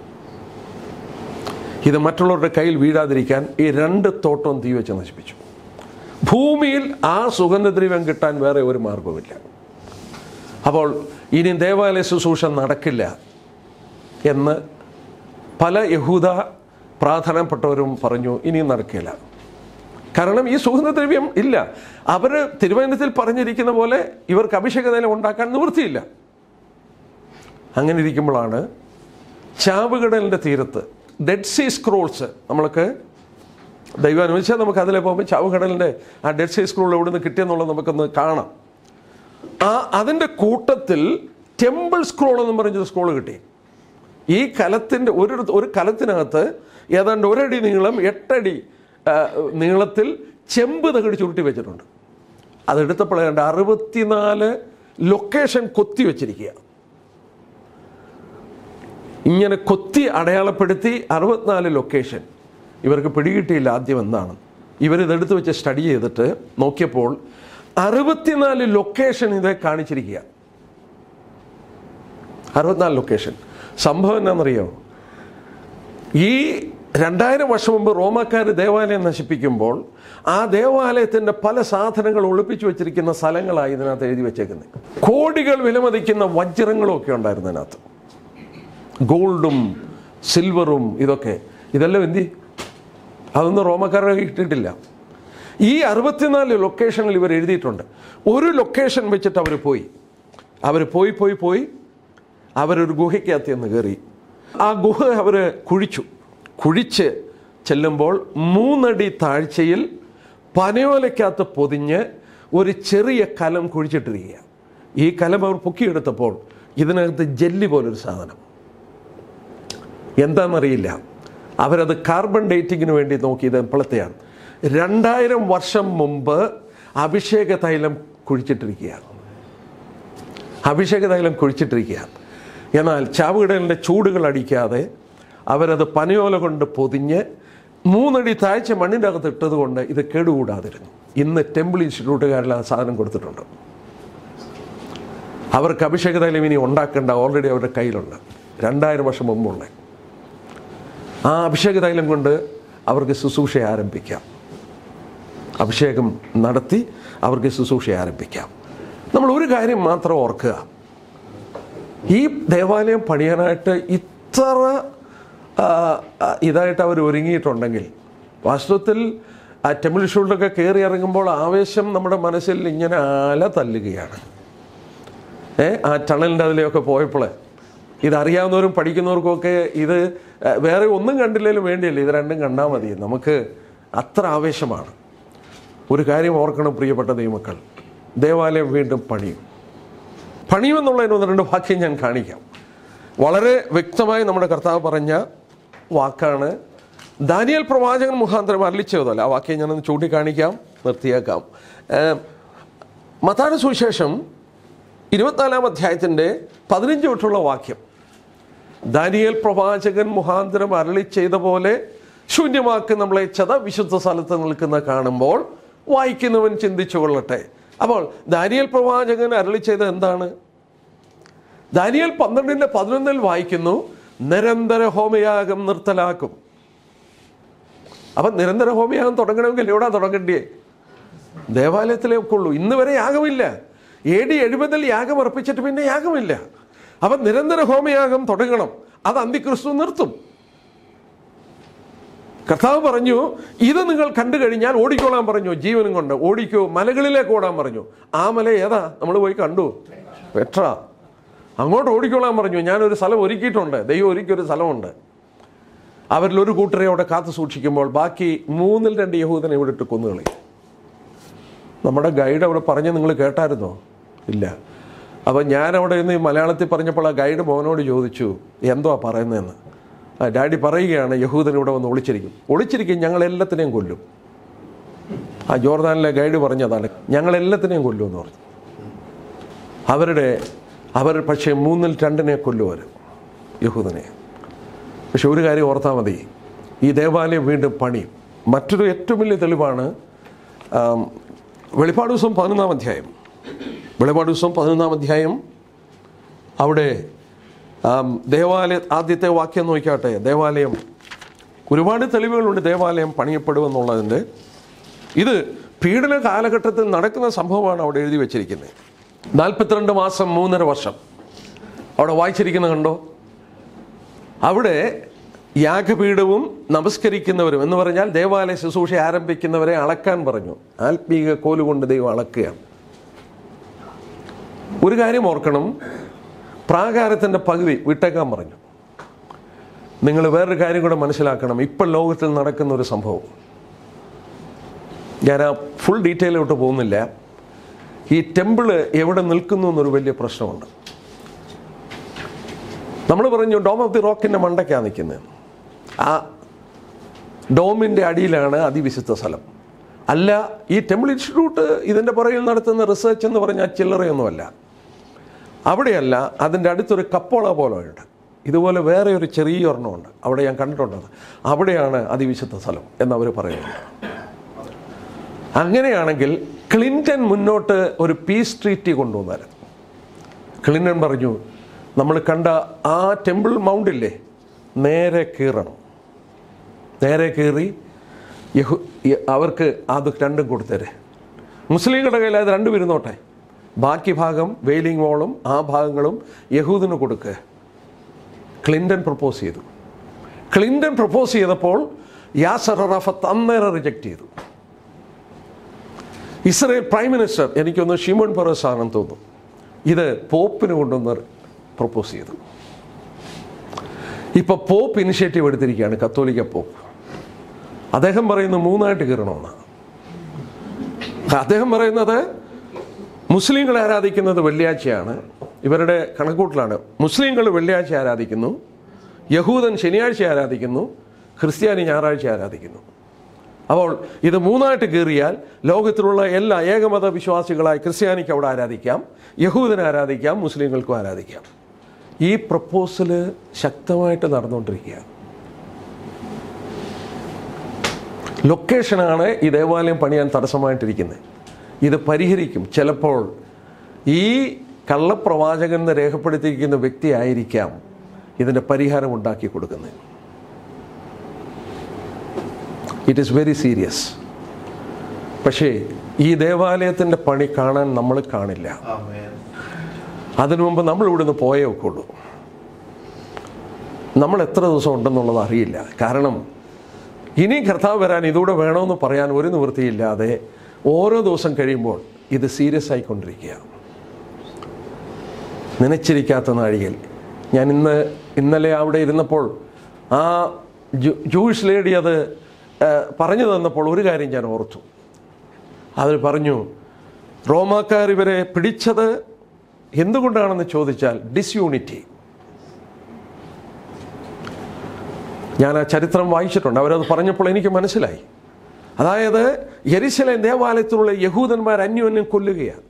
ഇത് മറ്റുള്ളവരുടെ കയ്യിൽ വീഴാതിരിക്കാൻ ഈ രണ്ട് തോട്ടവും തീ വെച്ച് നശിപ്പിച്ചു ഭൂമിയിൽ ആ സുഗന്ധദ്രവ്യം കിട്ടാൻ വേറെ ഒരു മാർഗവുമില്ല അപ്പോൾ ഇനി ദേവാലയ ശുശ്രൂഷ നടക്കില്ല എന്ന് പല യഹൂദ പ്രാധാനപ്പെട്ടവരും പറഞ്ഞു ഇനിയും നടക്കില്ല കാരണം ഈ സുഗന്ധദ്രവ്യം ഇല്ല അവർ തിരുവനന്തപുരത്തിൽ പറഞ്ഞിരിക്കുന്ന പോലെ ഇവർക്ക് അഭിഷേക തൈലം ഉണ്ടാക്കാൻ നിവൃത്തിയില്ല അങ്ങനെ ഇരിക്കുമ്പോഴാണ് ചാവുകടലിൻ്റെ തീരത്ത് ഡെഡ് സീ സ്ക്രോൾസ് നമ്മൾക്ക് ദൈവം അനുവദിച്ചാൽ നമുക്ക് അതിലെ പോകുമ്പോൾ ചാവുകടലിൻ്റെ ആ ഡെഡ് സീ സ്ക്രോൾ എവിടെ നിന്ന് കിട്ടിയെന്നുള്ളത് നമുക്കൊന്ന് കാണാം ആ അതിൻ്റെ കൂട്ടത്തിൽ ടെമ്പിൾ സ്ക്രോൾ എന്ന് പറഞ്ഞൊരു സ്ക്രോൾ കിട്ടി ഈ കലത്തിൻ്റെ ഒരു ഒരു കലത്തിനകത്ത് ഏതാണ്ട് ഒരടി നീളം എട്ടടി ആ, നീളത്തിൽ ചെമ്പ് തകടി ചുരുട്ടി വെച്ചിട്ടുണ്ട് അതെടുത്തപ്പോൾ ഏതാണ്ട് അറുപത്തിനാല് ലൊക്കേഷൻ കൊത്തി വെച്ചിരിക്കുക ഇങ്ങനെ കൊത്തി അടയാളപ്പെടുത്തി അറുപത്തിനാല് ലൊക്കേഷൻ ഇവർക്ക് പിടികിട്ടിയില്ല ആദ്യം എന്താണ് ഇവരിതെടുത്ത് വെച്ച് സ്റ്റഡി ചെയ്തിട്ട് നോക്കിയപ്പോൾ അറുപത്തിനാല് ലൊക്കേഷൻ ഇത് കാണിച്ചിരിക്കുക അറുപത്തിനാല് ലൊക്കേഷൻ സംഭവം എന്നാണെന്നറിയോ ഈ രണ്ടായിരം വർഷം മുമ്പ് റോമാക്കാർ ദേവാലയം നശിപ്പിക്കുമ്പോൾ ആ ദേവാലയത്തിൻ്റെ പല സാധനങ്ങൾ ഒളിപ്പിച്ചു വെച്ചിരിക്കുന്ന സ്ഥലങ്ങളായി ഇതിനകത്ത് എഴുതി വെച്ചേക്കുന്നത് കോടികൾ വിലമതിക്കുന്ന വജ്രങ്ങളും ഒക്കെ ഉണ്ടായിരുന്നു അതിനകത്ത് ഗോൾഡും സിൽവറും ഇതൊക്കെ ഇതെല്ലാം എന്തി അതൊന്നും റോമക്കാരുടെ ഇട്ടിട്ടില്ല ഈ അറുപത്തിനാല് ലൊക്കേഷനിൽ ഇവർ എഴുതിയിട്ടുണ്ട് ഒരു ലൊക്കേഷൻ വെച്ചിട്ട് അവർ പോയി അവർ പോയി പോയി പോയി അവരൊരു ഗുഹയ്ക്കകത്ത് നിന്ന് കയറി ആ ഗുഹ അവർ കുഴിച്ചു കുഴിച്ച് ചെല്ലുമ്പോൾ മൂന്നടി താഴ്ചയിൽ പനയോലയ്ക്കകത്ത് പൊതിഞ്ഞ് ഒരു ചെറിയ കലം കുഴിച്ചിട്ടിരിക്കുക ഈ കലം അവർ പൊക്കിയെടുത്തപ്പോൾ ഇതിനകത്ത് ജെല്ലി പോലൊരു സാധനം എന്താണെന്നറിയില്ല അവരത് കാർബൺ ഡേറ്റിങ്ങിന് വേണ്ടി നോക്കിയത് എപ്പോഴത്തെയാണ് രണ്ടായിരം വർഷം മുമ്പ് അഭിഷേക തൈലം കുഴിച്ചിട്ടിരിക്കുകയാണ് അഭിഷേക തൈലം കുഴിച്ചിട്ടിരിക്കുകയാണ് എന്നാൽ ചാവുകിടലിൻ്റെ ചൂടുകൾ അടിക്കാതെ അവരത് പനയോല കൊണ്ട് പൊതിഞ്ഞ് മൂന്നടി താഴ്ച മണ്ണിൻ്റെ അകത്ത് ഇട്ടത് കൊണ്ട് ഇത് കേടുകൂടാതിരുന്നു ഇന്ന് ടെമ്പിൾ ഇൻസ്റ്റിറ്റ്യൂട്ടുകാരിൽ ആ സാധനം കൊടുത്തിട്ടുണ്ട് അവർക്ക് അഭിഷേക തൈലം ഇനി ഉണ്ടാക്കേണ്ട ഓൾറെഡി അവരുടെ കയ്യിലുണ്ട് രണ്ടായിരം വർഷം മുമ്പുള്ള ആ അഭിഷേക തൈലം കൊണ്ട് അവർക്ക് ശുശ്രൂഷ ആരംഭിക്കാം അഭിഷേകം നടത്തി അവർക്ക് ശുശ്രൂഷ ആരംഭിക്കാം നമ്മൾ ഒരു കാര്യം മാത്രം ഓർക്കുക ഈ ദേവാലയം പണിയാനായിട്ട് ഇത്ര ആ, ആ, ഇതായിട്ട് അവർ ഒരുങ്ങിയിട്ടുണ്ടെങ്കിൽ വാസ്തവത്തിൽ ആ ടെമ്പിൾ ഷൂട്ടിലൊക്കെ കയറി ഇറങ്ങുമ്പോൾ ആവേശം നമ്മുടെ മനസ്സിൽ ഇങ്ങനെ അല തല്ലുകയാണ് ഏ ആ ടണലിൻ്റെ അതിലെയൊക്കെ പോയപ്പോൾ ഇതറിയാവുന്നവരും പഠിക്കുന്നവർക്കും ഒക്കെ ഇത് ഏ, വേറെ ഒന്നും കണ്ടില്ലെങ്കിലും വേണ്ടിയല്ല ഇത് രണ്ടും കണ്ടാൽ മതി നമുക്ക് അത്ര ആവേശമാണ് ഒരു കാര്യം ഓർക്കണം പ്രിയപ്പെട്ട ദൈവമക്കൾ ദേവാലയം വീണ്ടും പണിയും പണിയുമെന്നുള്ളതിന് ഒന്ന് രണ്ട് വാക്യം ഞാൻ കാണിക്കാം വളരെ വ്യക്തമായി നമ്മുടെ കർത്താവ് പറഞ്ഞ വാക്കാണ് ദാനിയൽ പ്രവാചകൻ മുഖാന്തരം അരളിച്ചതല്ല ആ വാക്യം ഞാനൊന്ന് ചൂണ്ടിക്കാണിക്കാം നിർത്തിയേക്കാം ഏം, മത്താന സുവിശേഷം ഇരുപത്തിനാലാം അധ്യായത്തിൻ്റെ പതിനഞ്ച് തൊട്ടുള്ള വാക്യം ദാനിയേൽ പ്രവാചകൻ മുഖാന്തരം അരളി ചെയ്ത പോലെ ശൂന്യമാക്കി നമ്മളെ ചത വിശുദ്ധ സ്ഥലത്ത് നിൽക്കുന്ന കാണുമ്പോൾ വായിക്കുന്നവൻ ചിന്തിച്ചു കൊള്ളട്ടെ അപ്പോൾ ദാനിയേൽ പ്രവാചകൻ അരളി ചെയ്തത് എന്താണ് ദാനിയേൽ പന്ത്രണ്ടിന്റെ പതിനൊന്നിൽ വായിക്കുന്നു നിരന്തര ഹോമയാഗം നിർത്തലാക്കും അപ്പം നിരന്തര ഹോമയാഗം തുടങ്ങണമെങ്കിൽ എവിടാ തുടങ്ങണ്ടേ ദേവാലയത്തിലേക്ക് ഉള്ളൂ ഇന്ന് വരെ യാഗമില്ല എ ഡി എഴുപതിൽ യാഗം അർപ്പിച്ചിട്ട് പിന്നെ യാഗമില്ല അപ്പം നിരന്തര ഹോമയാഗം തുടങ്ങണം അത് അന്തിക്രിസ്തു നിർത്തും കർത്താവ് പറഞ്ഞു ഇത് നിങ്ങൾ കണ്ടു കഴിഞ്ഞാൽ ഓടിക്കോളാൻ പറഞ്ഞു ജീവനും കൊണ്ട് ഓടിക്കോ മലകളിലേക്ക് ഓടാൻ പറഞ്ഞു ആ മല ഏതാ നമ്മൾ പോയി കണ്ടു പെട്ര അങ്ങോട്ട് ഓടിക്കോളാൻ പറഞ്ഞു ഞാനൊരു സ്ഥലം ഒരുക്കിയിട്ടുണ്ട് ദൈവം ഒരുക്കിയൊരു സ്ഥലമുണ്ട് അവരിൽ ഒരു കൂട്ടരെ അവിടെ കാത്തു സൂക്ഷിക്കുമ്പോൾ ബാക്കി മൂന്നിൽ രണ്ട് യഹൂദനെ ഇവിടെ ഇട്ട് കൊന്നുകളി നമ്മുടെ ഗൈഡ് അവിടെ പറഞ്ഞ് നിങ്ങൾ കേട്ടായിരുന്നോ ഇല്ല അപ്പം ഞാൻ അവിടെ നിന്ന് ഈ മലയാളത്തിൽ പറഞ്ഞപ്പോൾ ആ ഗൈഡ് മോനോട് ചോദിച്ചു എന്തോ പറയുന്നതെന്ന് ആ ഡാഡി പറയുകയാണ് യഹൂദൻ ഇവിടെ വന്ന് ഒളിച്ചിരിക്കും ഒളിച്ചിരിക്കും ഞങ്ങൾ എല്ലാത്തിനെയും കൊല്ലും ആ ജോർദാനിലെ ഗൈഡ് പറഞ്ഞതാണ് ഞങ്ങൾ എല്ലാത്തിനെയും കൊല്ലും എന്ന് പറഞ്ഞു അവരുടെ അവർ പക്ഷേ മൂന്നിൽ രണ്ടിനെ കൊല്ലും അവർ യഹൂദനെ പക്ഷെ ഒരു കാര്യം ഓർത്താൽ മതി ഈ ദേവാലയം വീണ്ടും പണി മറ്റൊരു ഏറ്റവും വലിയ തെളിവാണ് ആം, വെളിപ്പാട് ദിവസം പതിനൊന്നാം അധ്യായം വെളിപ്പാട് ദിവസം പതിനൊന്നാം അധ്യായം അവിടെ ആം, ദേവാലയ ആദ്യത്തെ വാക്യം നോക്കിയാട്ടെ ദേവാലയം ഒരുപാട് തെളിവുകളുണ്ട് ദേവാലയം പണിയപ്പെടുമെന്നുള്ളതിൻ്റെ ഇത് പീഡന കാലഘട്ടത്തിൽ നടക്കുന്ന സംഭവമാണ് അവിടെ എഴുതി വെച്ചിരിക്കുന്നത് നാൽപ്പത്തിരണ്ട് മാസം മൂന്നര വർഷം അവിടെ വായിച്ചിരിക്കുന്ന കണ്ടോ അവിടെ യാഗപീഠവും നമസ്കരിക്കുന്നവരും എന്ന് പറഞ്ഞാൽ ദേവാലയ ശുശ്രൂഷ ആരംഭിക്കുന്നവരെ അളക്കാൻ പറഞ്ഞു ആത്മീക കോലുകൊണ്ട് ദൈവം അളക്കുകയാണ് ഒരു കാര്യം ഓർക്കണം പ്രാകാരത്തിൻ്റെ പകുതി വിട്ടേക്കാൻ പറഞ്ഞു നിങ്ങൾ വേറൊരു കാര്യം കൂടെ മനസ്സിലാക്കണം ഇപ്പം ലോകത്തിൽ നടക്കുന്ന ഒരു സംഭവം ഞാൻ ആ ഫുൾ ഡീറ്റെയിലോട്ട് പോകുന്നില്ല ഈ ടെമ്പിള് എവിടെ നിൽക്കുന്നു എന്നൊരു വലിയ പ്രശ്നമുണ്ട് നമ്മൾ പറഞ്ഞു ഡോം ഓഫ് ദി റോക്കിൻ്റെ മണ്ടയ്ക്കാണ് നിൽക്കുന്നത് ആ ഡോമിൻ്റെ അടിയിലാണ് അതിവിശുദ്ധ സ്ഥലം അല്ല ഈ ടെമ്പിൾ ഇൻസ്റ്റിറ്റ്യൂട്ട് ഇതിൻ്റെ പുറകിൽ നടത്തുന്ന റിസർച്ച് എന്ന് പറഞ്ഞാൽ ചില്ലറയൊന്നുമല്ല അവിടെയല്ല അതിൻ്റെ അടുത്തൊരു കപ്പോള പോലെ ഉണ്ട് ഇതുപോലെ വേറെ ഒരു ചെറിയ ഒരെണ്ണമുണ്ട് അവിടെ ഞാൻ കണ്ടിട്ടുണ്ടത് അവിടെയാണ് അതിവിശുദ്ധ സ്ഥലം എന്നവർ പറയുന്നുണ്ട് അങ്ങനെയാണെങ്കിൽ ക്ലിൻറ്റൺ മുന്നോട്ട് ഒരു പീസ് ട്രീറ്റി കൊണ്ടുവന്നായിരുന്നു ക്ലിൻറ്റൺ പറഞ്ഞു നമ്മൾ കണ്ട ആ ടെമ്പിൾ മൗണ്ടില്ലേ നേരെ കീറണം നേരെ കീറി യഹു യ- അവർക്ക് അത് രണ്ടും കൊടുത്തേരെ മുസ്ലിങ്ങളുടെ കയ്യിൽ അത് രണ്ടും ഇരുന്നോട്ടെ ബാക്കി ഭാഗം വെയിലിംഗ് വാളും ആ ഭാഗങ്ങളും യഹൂദിന് കൊടുക്കുക ക്ലിൻ്റൺ പ്രപ്പോസ് ചെയ്തു ക്ലിൻ്റൺ പ്രപ്പോസ് ചെയ്തപ്പോൾ യാസർ അറാഫത്ത് അന്നേരം റിജക്റ്റ് ചെയ്തു ഇസ്രയേൽ പ്രൈം മിനിസ്റ്റർ എനിക്കൊന്ന് ഷിമോൺ പെറസ് ആണെന്ന് തോന്നുന്നു ഇത് പോപ്പിന് കൊണ്ടുവന്ന് പ്രപ്പോസ് ചെയ്തു ഇപ്പൊ പോപ്പ് ഇനിഷ്യേറ്റീവ് എടുത്തിരിക്കുകയാണ് കത്തോലിക്ക പോപ്പ് അദ്ദേഹം പറയുന്നു മൂന്നായിട്ട് കീറണമെന്നാണ് അദ്ദേഹം പറയുന്നത് മുസ്ലിങ്ങൾ ആരാധിക്കുന്നത് വെള്ളിയാഴ്ചയാണ് ഇവരുടെ കണക്കൂട്ടലാണ് മുസ്ലിങ്ങൾ വെള്ളിയാഴ്ച ആരാധിക്കുന്നു യഹൂദൻ ശനിയാഴ്ച ആരാധിക്കുന്നു ക്രിസ്ത്യാനി ഞായറാഴ്ച ആരാധിക്കുന്നു അപ്പോൾ ഇത് മൂന്നായിട്ട് കീറിയാൽ ലോകത്തിലുള്ള എല്ലാ ഏകമത വിശ്വാസികളായ ക്രിസ്ത്യാനിക്ക് അവിടെ ആരാധിക്കാം യഹൂദനെ ആരാധിക്കാം മുസ്ലിങ്ങൾക്കും ആരാധിക്കാം ഈ പ്രപ്പോസല് ശക്തമായിട്ട് നടന്നുകൊണ്ടിരിക്കുകയാണ് ലൊക്കേഷനാണ് ഈ ദേവാലയം പണിയാൻ തടസ്സമായിട്ടിരിക്കുന്നത് ഇത് പരിഹരിക്കും ചിലപ്പോൾ ഈ കള്ളപ്രവാചകൻ എന്ന് രേഖപ്പെടുത്തിയിരിക്കുന്ന വ്യക്തി ആയിരിക്കാം ഇതിൻ്റെ പരിഹാരം ഉണ്ടാക്കി കൊടുക്കുന്നത് ഇറ്റ് ഈസ് വെരി സീരിയസ് പക്ഷേ ഈ ദേവാലയത്തിൻ്റെ പണി കാണാൻ നമ്മൾ കാണില്ല അതിനു മുമ്പ് നമ്മൾ ഇവിടുന്ന് പോയേ ഒക്കുള്ളൂ നമ്മൾ എത്ര ദിവസം ഉണ്ടെന്നുള്ളത് അറിയില്ല കാരണം ഇനി കർത്താവ് വരാൻ ഇതുകൂടെ വേണമെന്ന് പറയാൻ ഒരു നിവൃത്തിയില്ലാതെ ഓരോ ദിവസം കഴിയുമ്പോൾ ഇത് സീരിയസ് ആയിക്കൊണ്ടിരിക്കുക നനച്ചിരിക്കാത്ത നാഴികയിൽ ഞാൻ ഇന്ന് ഇന്നലെ അവിടെ ഇരുന്നപ്പോൾ ആ ജൂ- ജൂയിഷ് ലേഡി അത് ആ, പറഞ്ഞു തന്നപ്പോൾ ഒരു കാര്യം ഞാൻ ഓർത്തു അവർ പറഞ്ഞു റോമാക്കാർ ഇവരെ പിടിച്ചത് എന്തുകൊണ്ടാണെന്ന് ചോദിച്ചാൽ ഡിസ്യൂണിറ്റി ഞാൻ ആ ചരിത്രം വായിച്ചിട്ടുണ്ട് അവരത് പറഞ്ഞപ്പോൾ എനിക്ക് മനസ്സിലായി അതായത് യെരുശലേം ദേവാലയത്തിലുള്ള യഹൂദന്മാർ അന്യോന്യം കൊല്ലുകയാണ്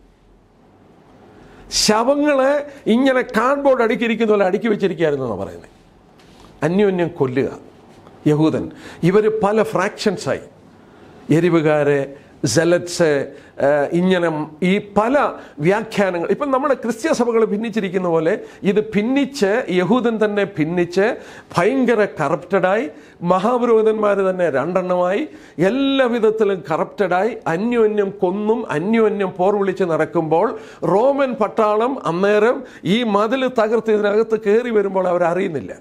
ശവങ്ങളെ ഇങ്ങനെ കാർഡ്ബോർഡ് അടുക്കിയിരിക്കുന്ന പോലെ അടുക്കി വെച്ചിരിക്കുകയായിരുന്നു എന്നാണ് പറയുന്നത് അന്യോന്യം കൊല്ലുക യഹൂദൻ ഇവർ പല ഫ്രാക്ഷൻസായി എരിവുകാരെ സെലറ്റ്സ് ഇങ്ങനെ ഈ പല വ്യാഖ്യാനങ്ങൾ ഇപ്പം നമ്മുടെ ക്രിസ്ത്യ സഭകൾ ഭിന്നിച്ചിരിക്കുന്ന പോലെ ഇത് ഭിന്നിച്ച് യഹൂദൻ തന്നെ ഭിന്നിച്ച് ഭയങ്കര കറപ്റ്റഡായി മഹാപുരോഹിതന്മാർ തന്നെ രണ്ടെണ്ണമായി എല്ലാ വിധത്തിലും കറപ്റ്റഡായി അന്യോന്യം കൊന്നും അന്യോന്യം പോർ വിളിച്ച് നടക്കുമ്പോൾ റോമൻ പട്ടാളം അന്നേരം ഈ മതിൽ തകർത്ത് ഇതിനകത്ത് കയറി വരുമ്പോൾ അവരറിയുന്നില്ല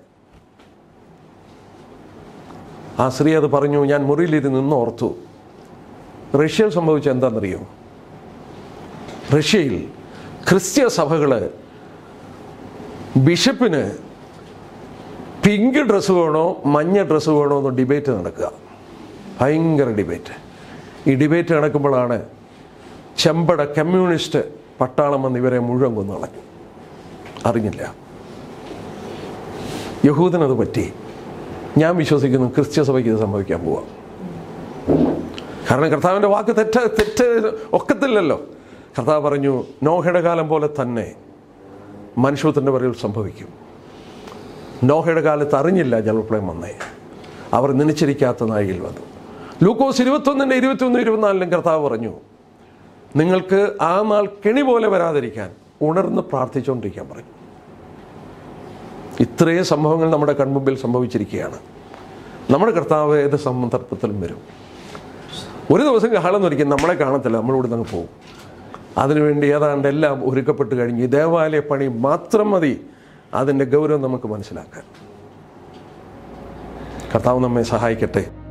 ആ സ്ത്രീ അത് പറഞ്ഞു ഞാൻ മുറിയിലിരുന്ന് നിന്ന് ഓർത്തു റഷ്യയിൽ സംഭവിച്ച എന്താണെന്നറിയോ റഷ്യയിൽ ക്രിസ്ത്യ സഭകൾ ബിഷപ്പിന് പിങ്ക് ഡ്രസ്സ് വേണോ മഞ്ഞ ഡ്രസ്സ് വേണോ എന്ന് ഡിബേറ്റ് നടക്കുക ഭയങ്കര ഡിബേറ്റ് ഈ ഡിബേറ്റ് നടക്കുമ്പോഴാണ് ചെമ്പട കമ്മ്യൂണിസ്റ്റ് പട്ടാളം വന്ന് ഇവരെ മുഴുവൻ കൊന്നു കളഞ്ഞു അറിഞ്ഞില്ല യഹൂദനത് പറ്റി ഞാൻ വിശ്വസിക്കുന്നു ക്രിസ്ത്യ സഭയ്ക്ക് ഇത് സംഭവിക്കാൻ പോവാം കാരണം കർത്താവിൻ്റെ വാക്ക് തെറ്റ തെറ്റ് ഒക്കത്തില്ലല്ലോ കർത്താവ് പറഞ്ഞു നോഹയുടെ കാലം പോലെ തന്നെ മനുഷ്യത്തിൻ്റെ വരയിൽ സംഭവിക്കും നോഹയുടെ കാലത്ത് അറിഞ്ഞില്ല ജലപ്രളയം വന്നേ അവർ നനച്ചിരിക്കാത്ത നാഴിയിൽ വന്നു ലൂക്കോസ് ഇരുപത്തൊന്നിൻ്റെ ഇരുപത്തിയൊന്ന് ഇരുപത്തിനാലിലും കർത്താവ് പറഞ്ഞു നിങ്ങൾക്ക് ആ നാൾ കെണി പോലെ വരാതിരിക്കാൻ ഉണർന്ന് പ്രാർത്ഥിച്ചുകൊണ്ടിരിക്കാൻ പറഞ്ഞു ഇത്രയും സംഭവങ്ങൾ നമ്മുടെ കൺമുമ്പിൽ സംഭവിച്ചിരിക്കുകയാണ് നമ്മുടെ കർത്താവ് ഏത് സന്ദർഭത്തിലും വരും ഒരു ദിവസം കാളെന്നൊരിക്കലും നമ്മളെ കാണത്തില്ല നമ്മളിവിടെ നിന്ന് പോകും അതിനുവേണ്ടി ഏതാണ്ട് എല്ലാം ഒരുക്കപ്പെട്ട് കഴിഞ്ഞ് ഈ ദേവാലയ പണി മാത്രം മതി അതിൻ്റെ ഗൗരവം നമുക്ക് മനസ്സിലാക്കാൻ കർത്താവ് നമ്മെ സഹായിക്കട്ടെ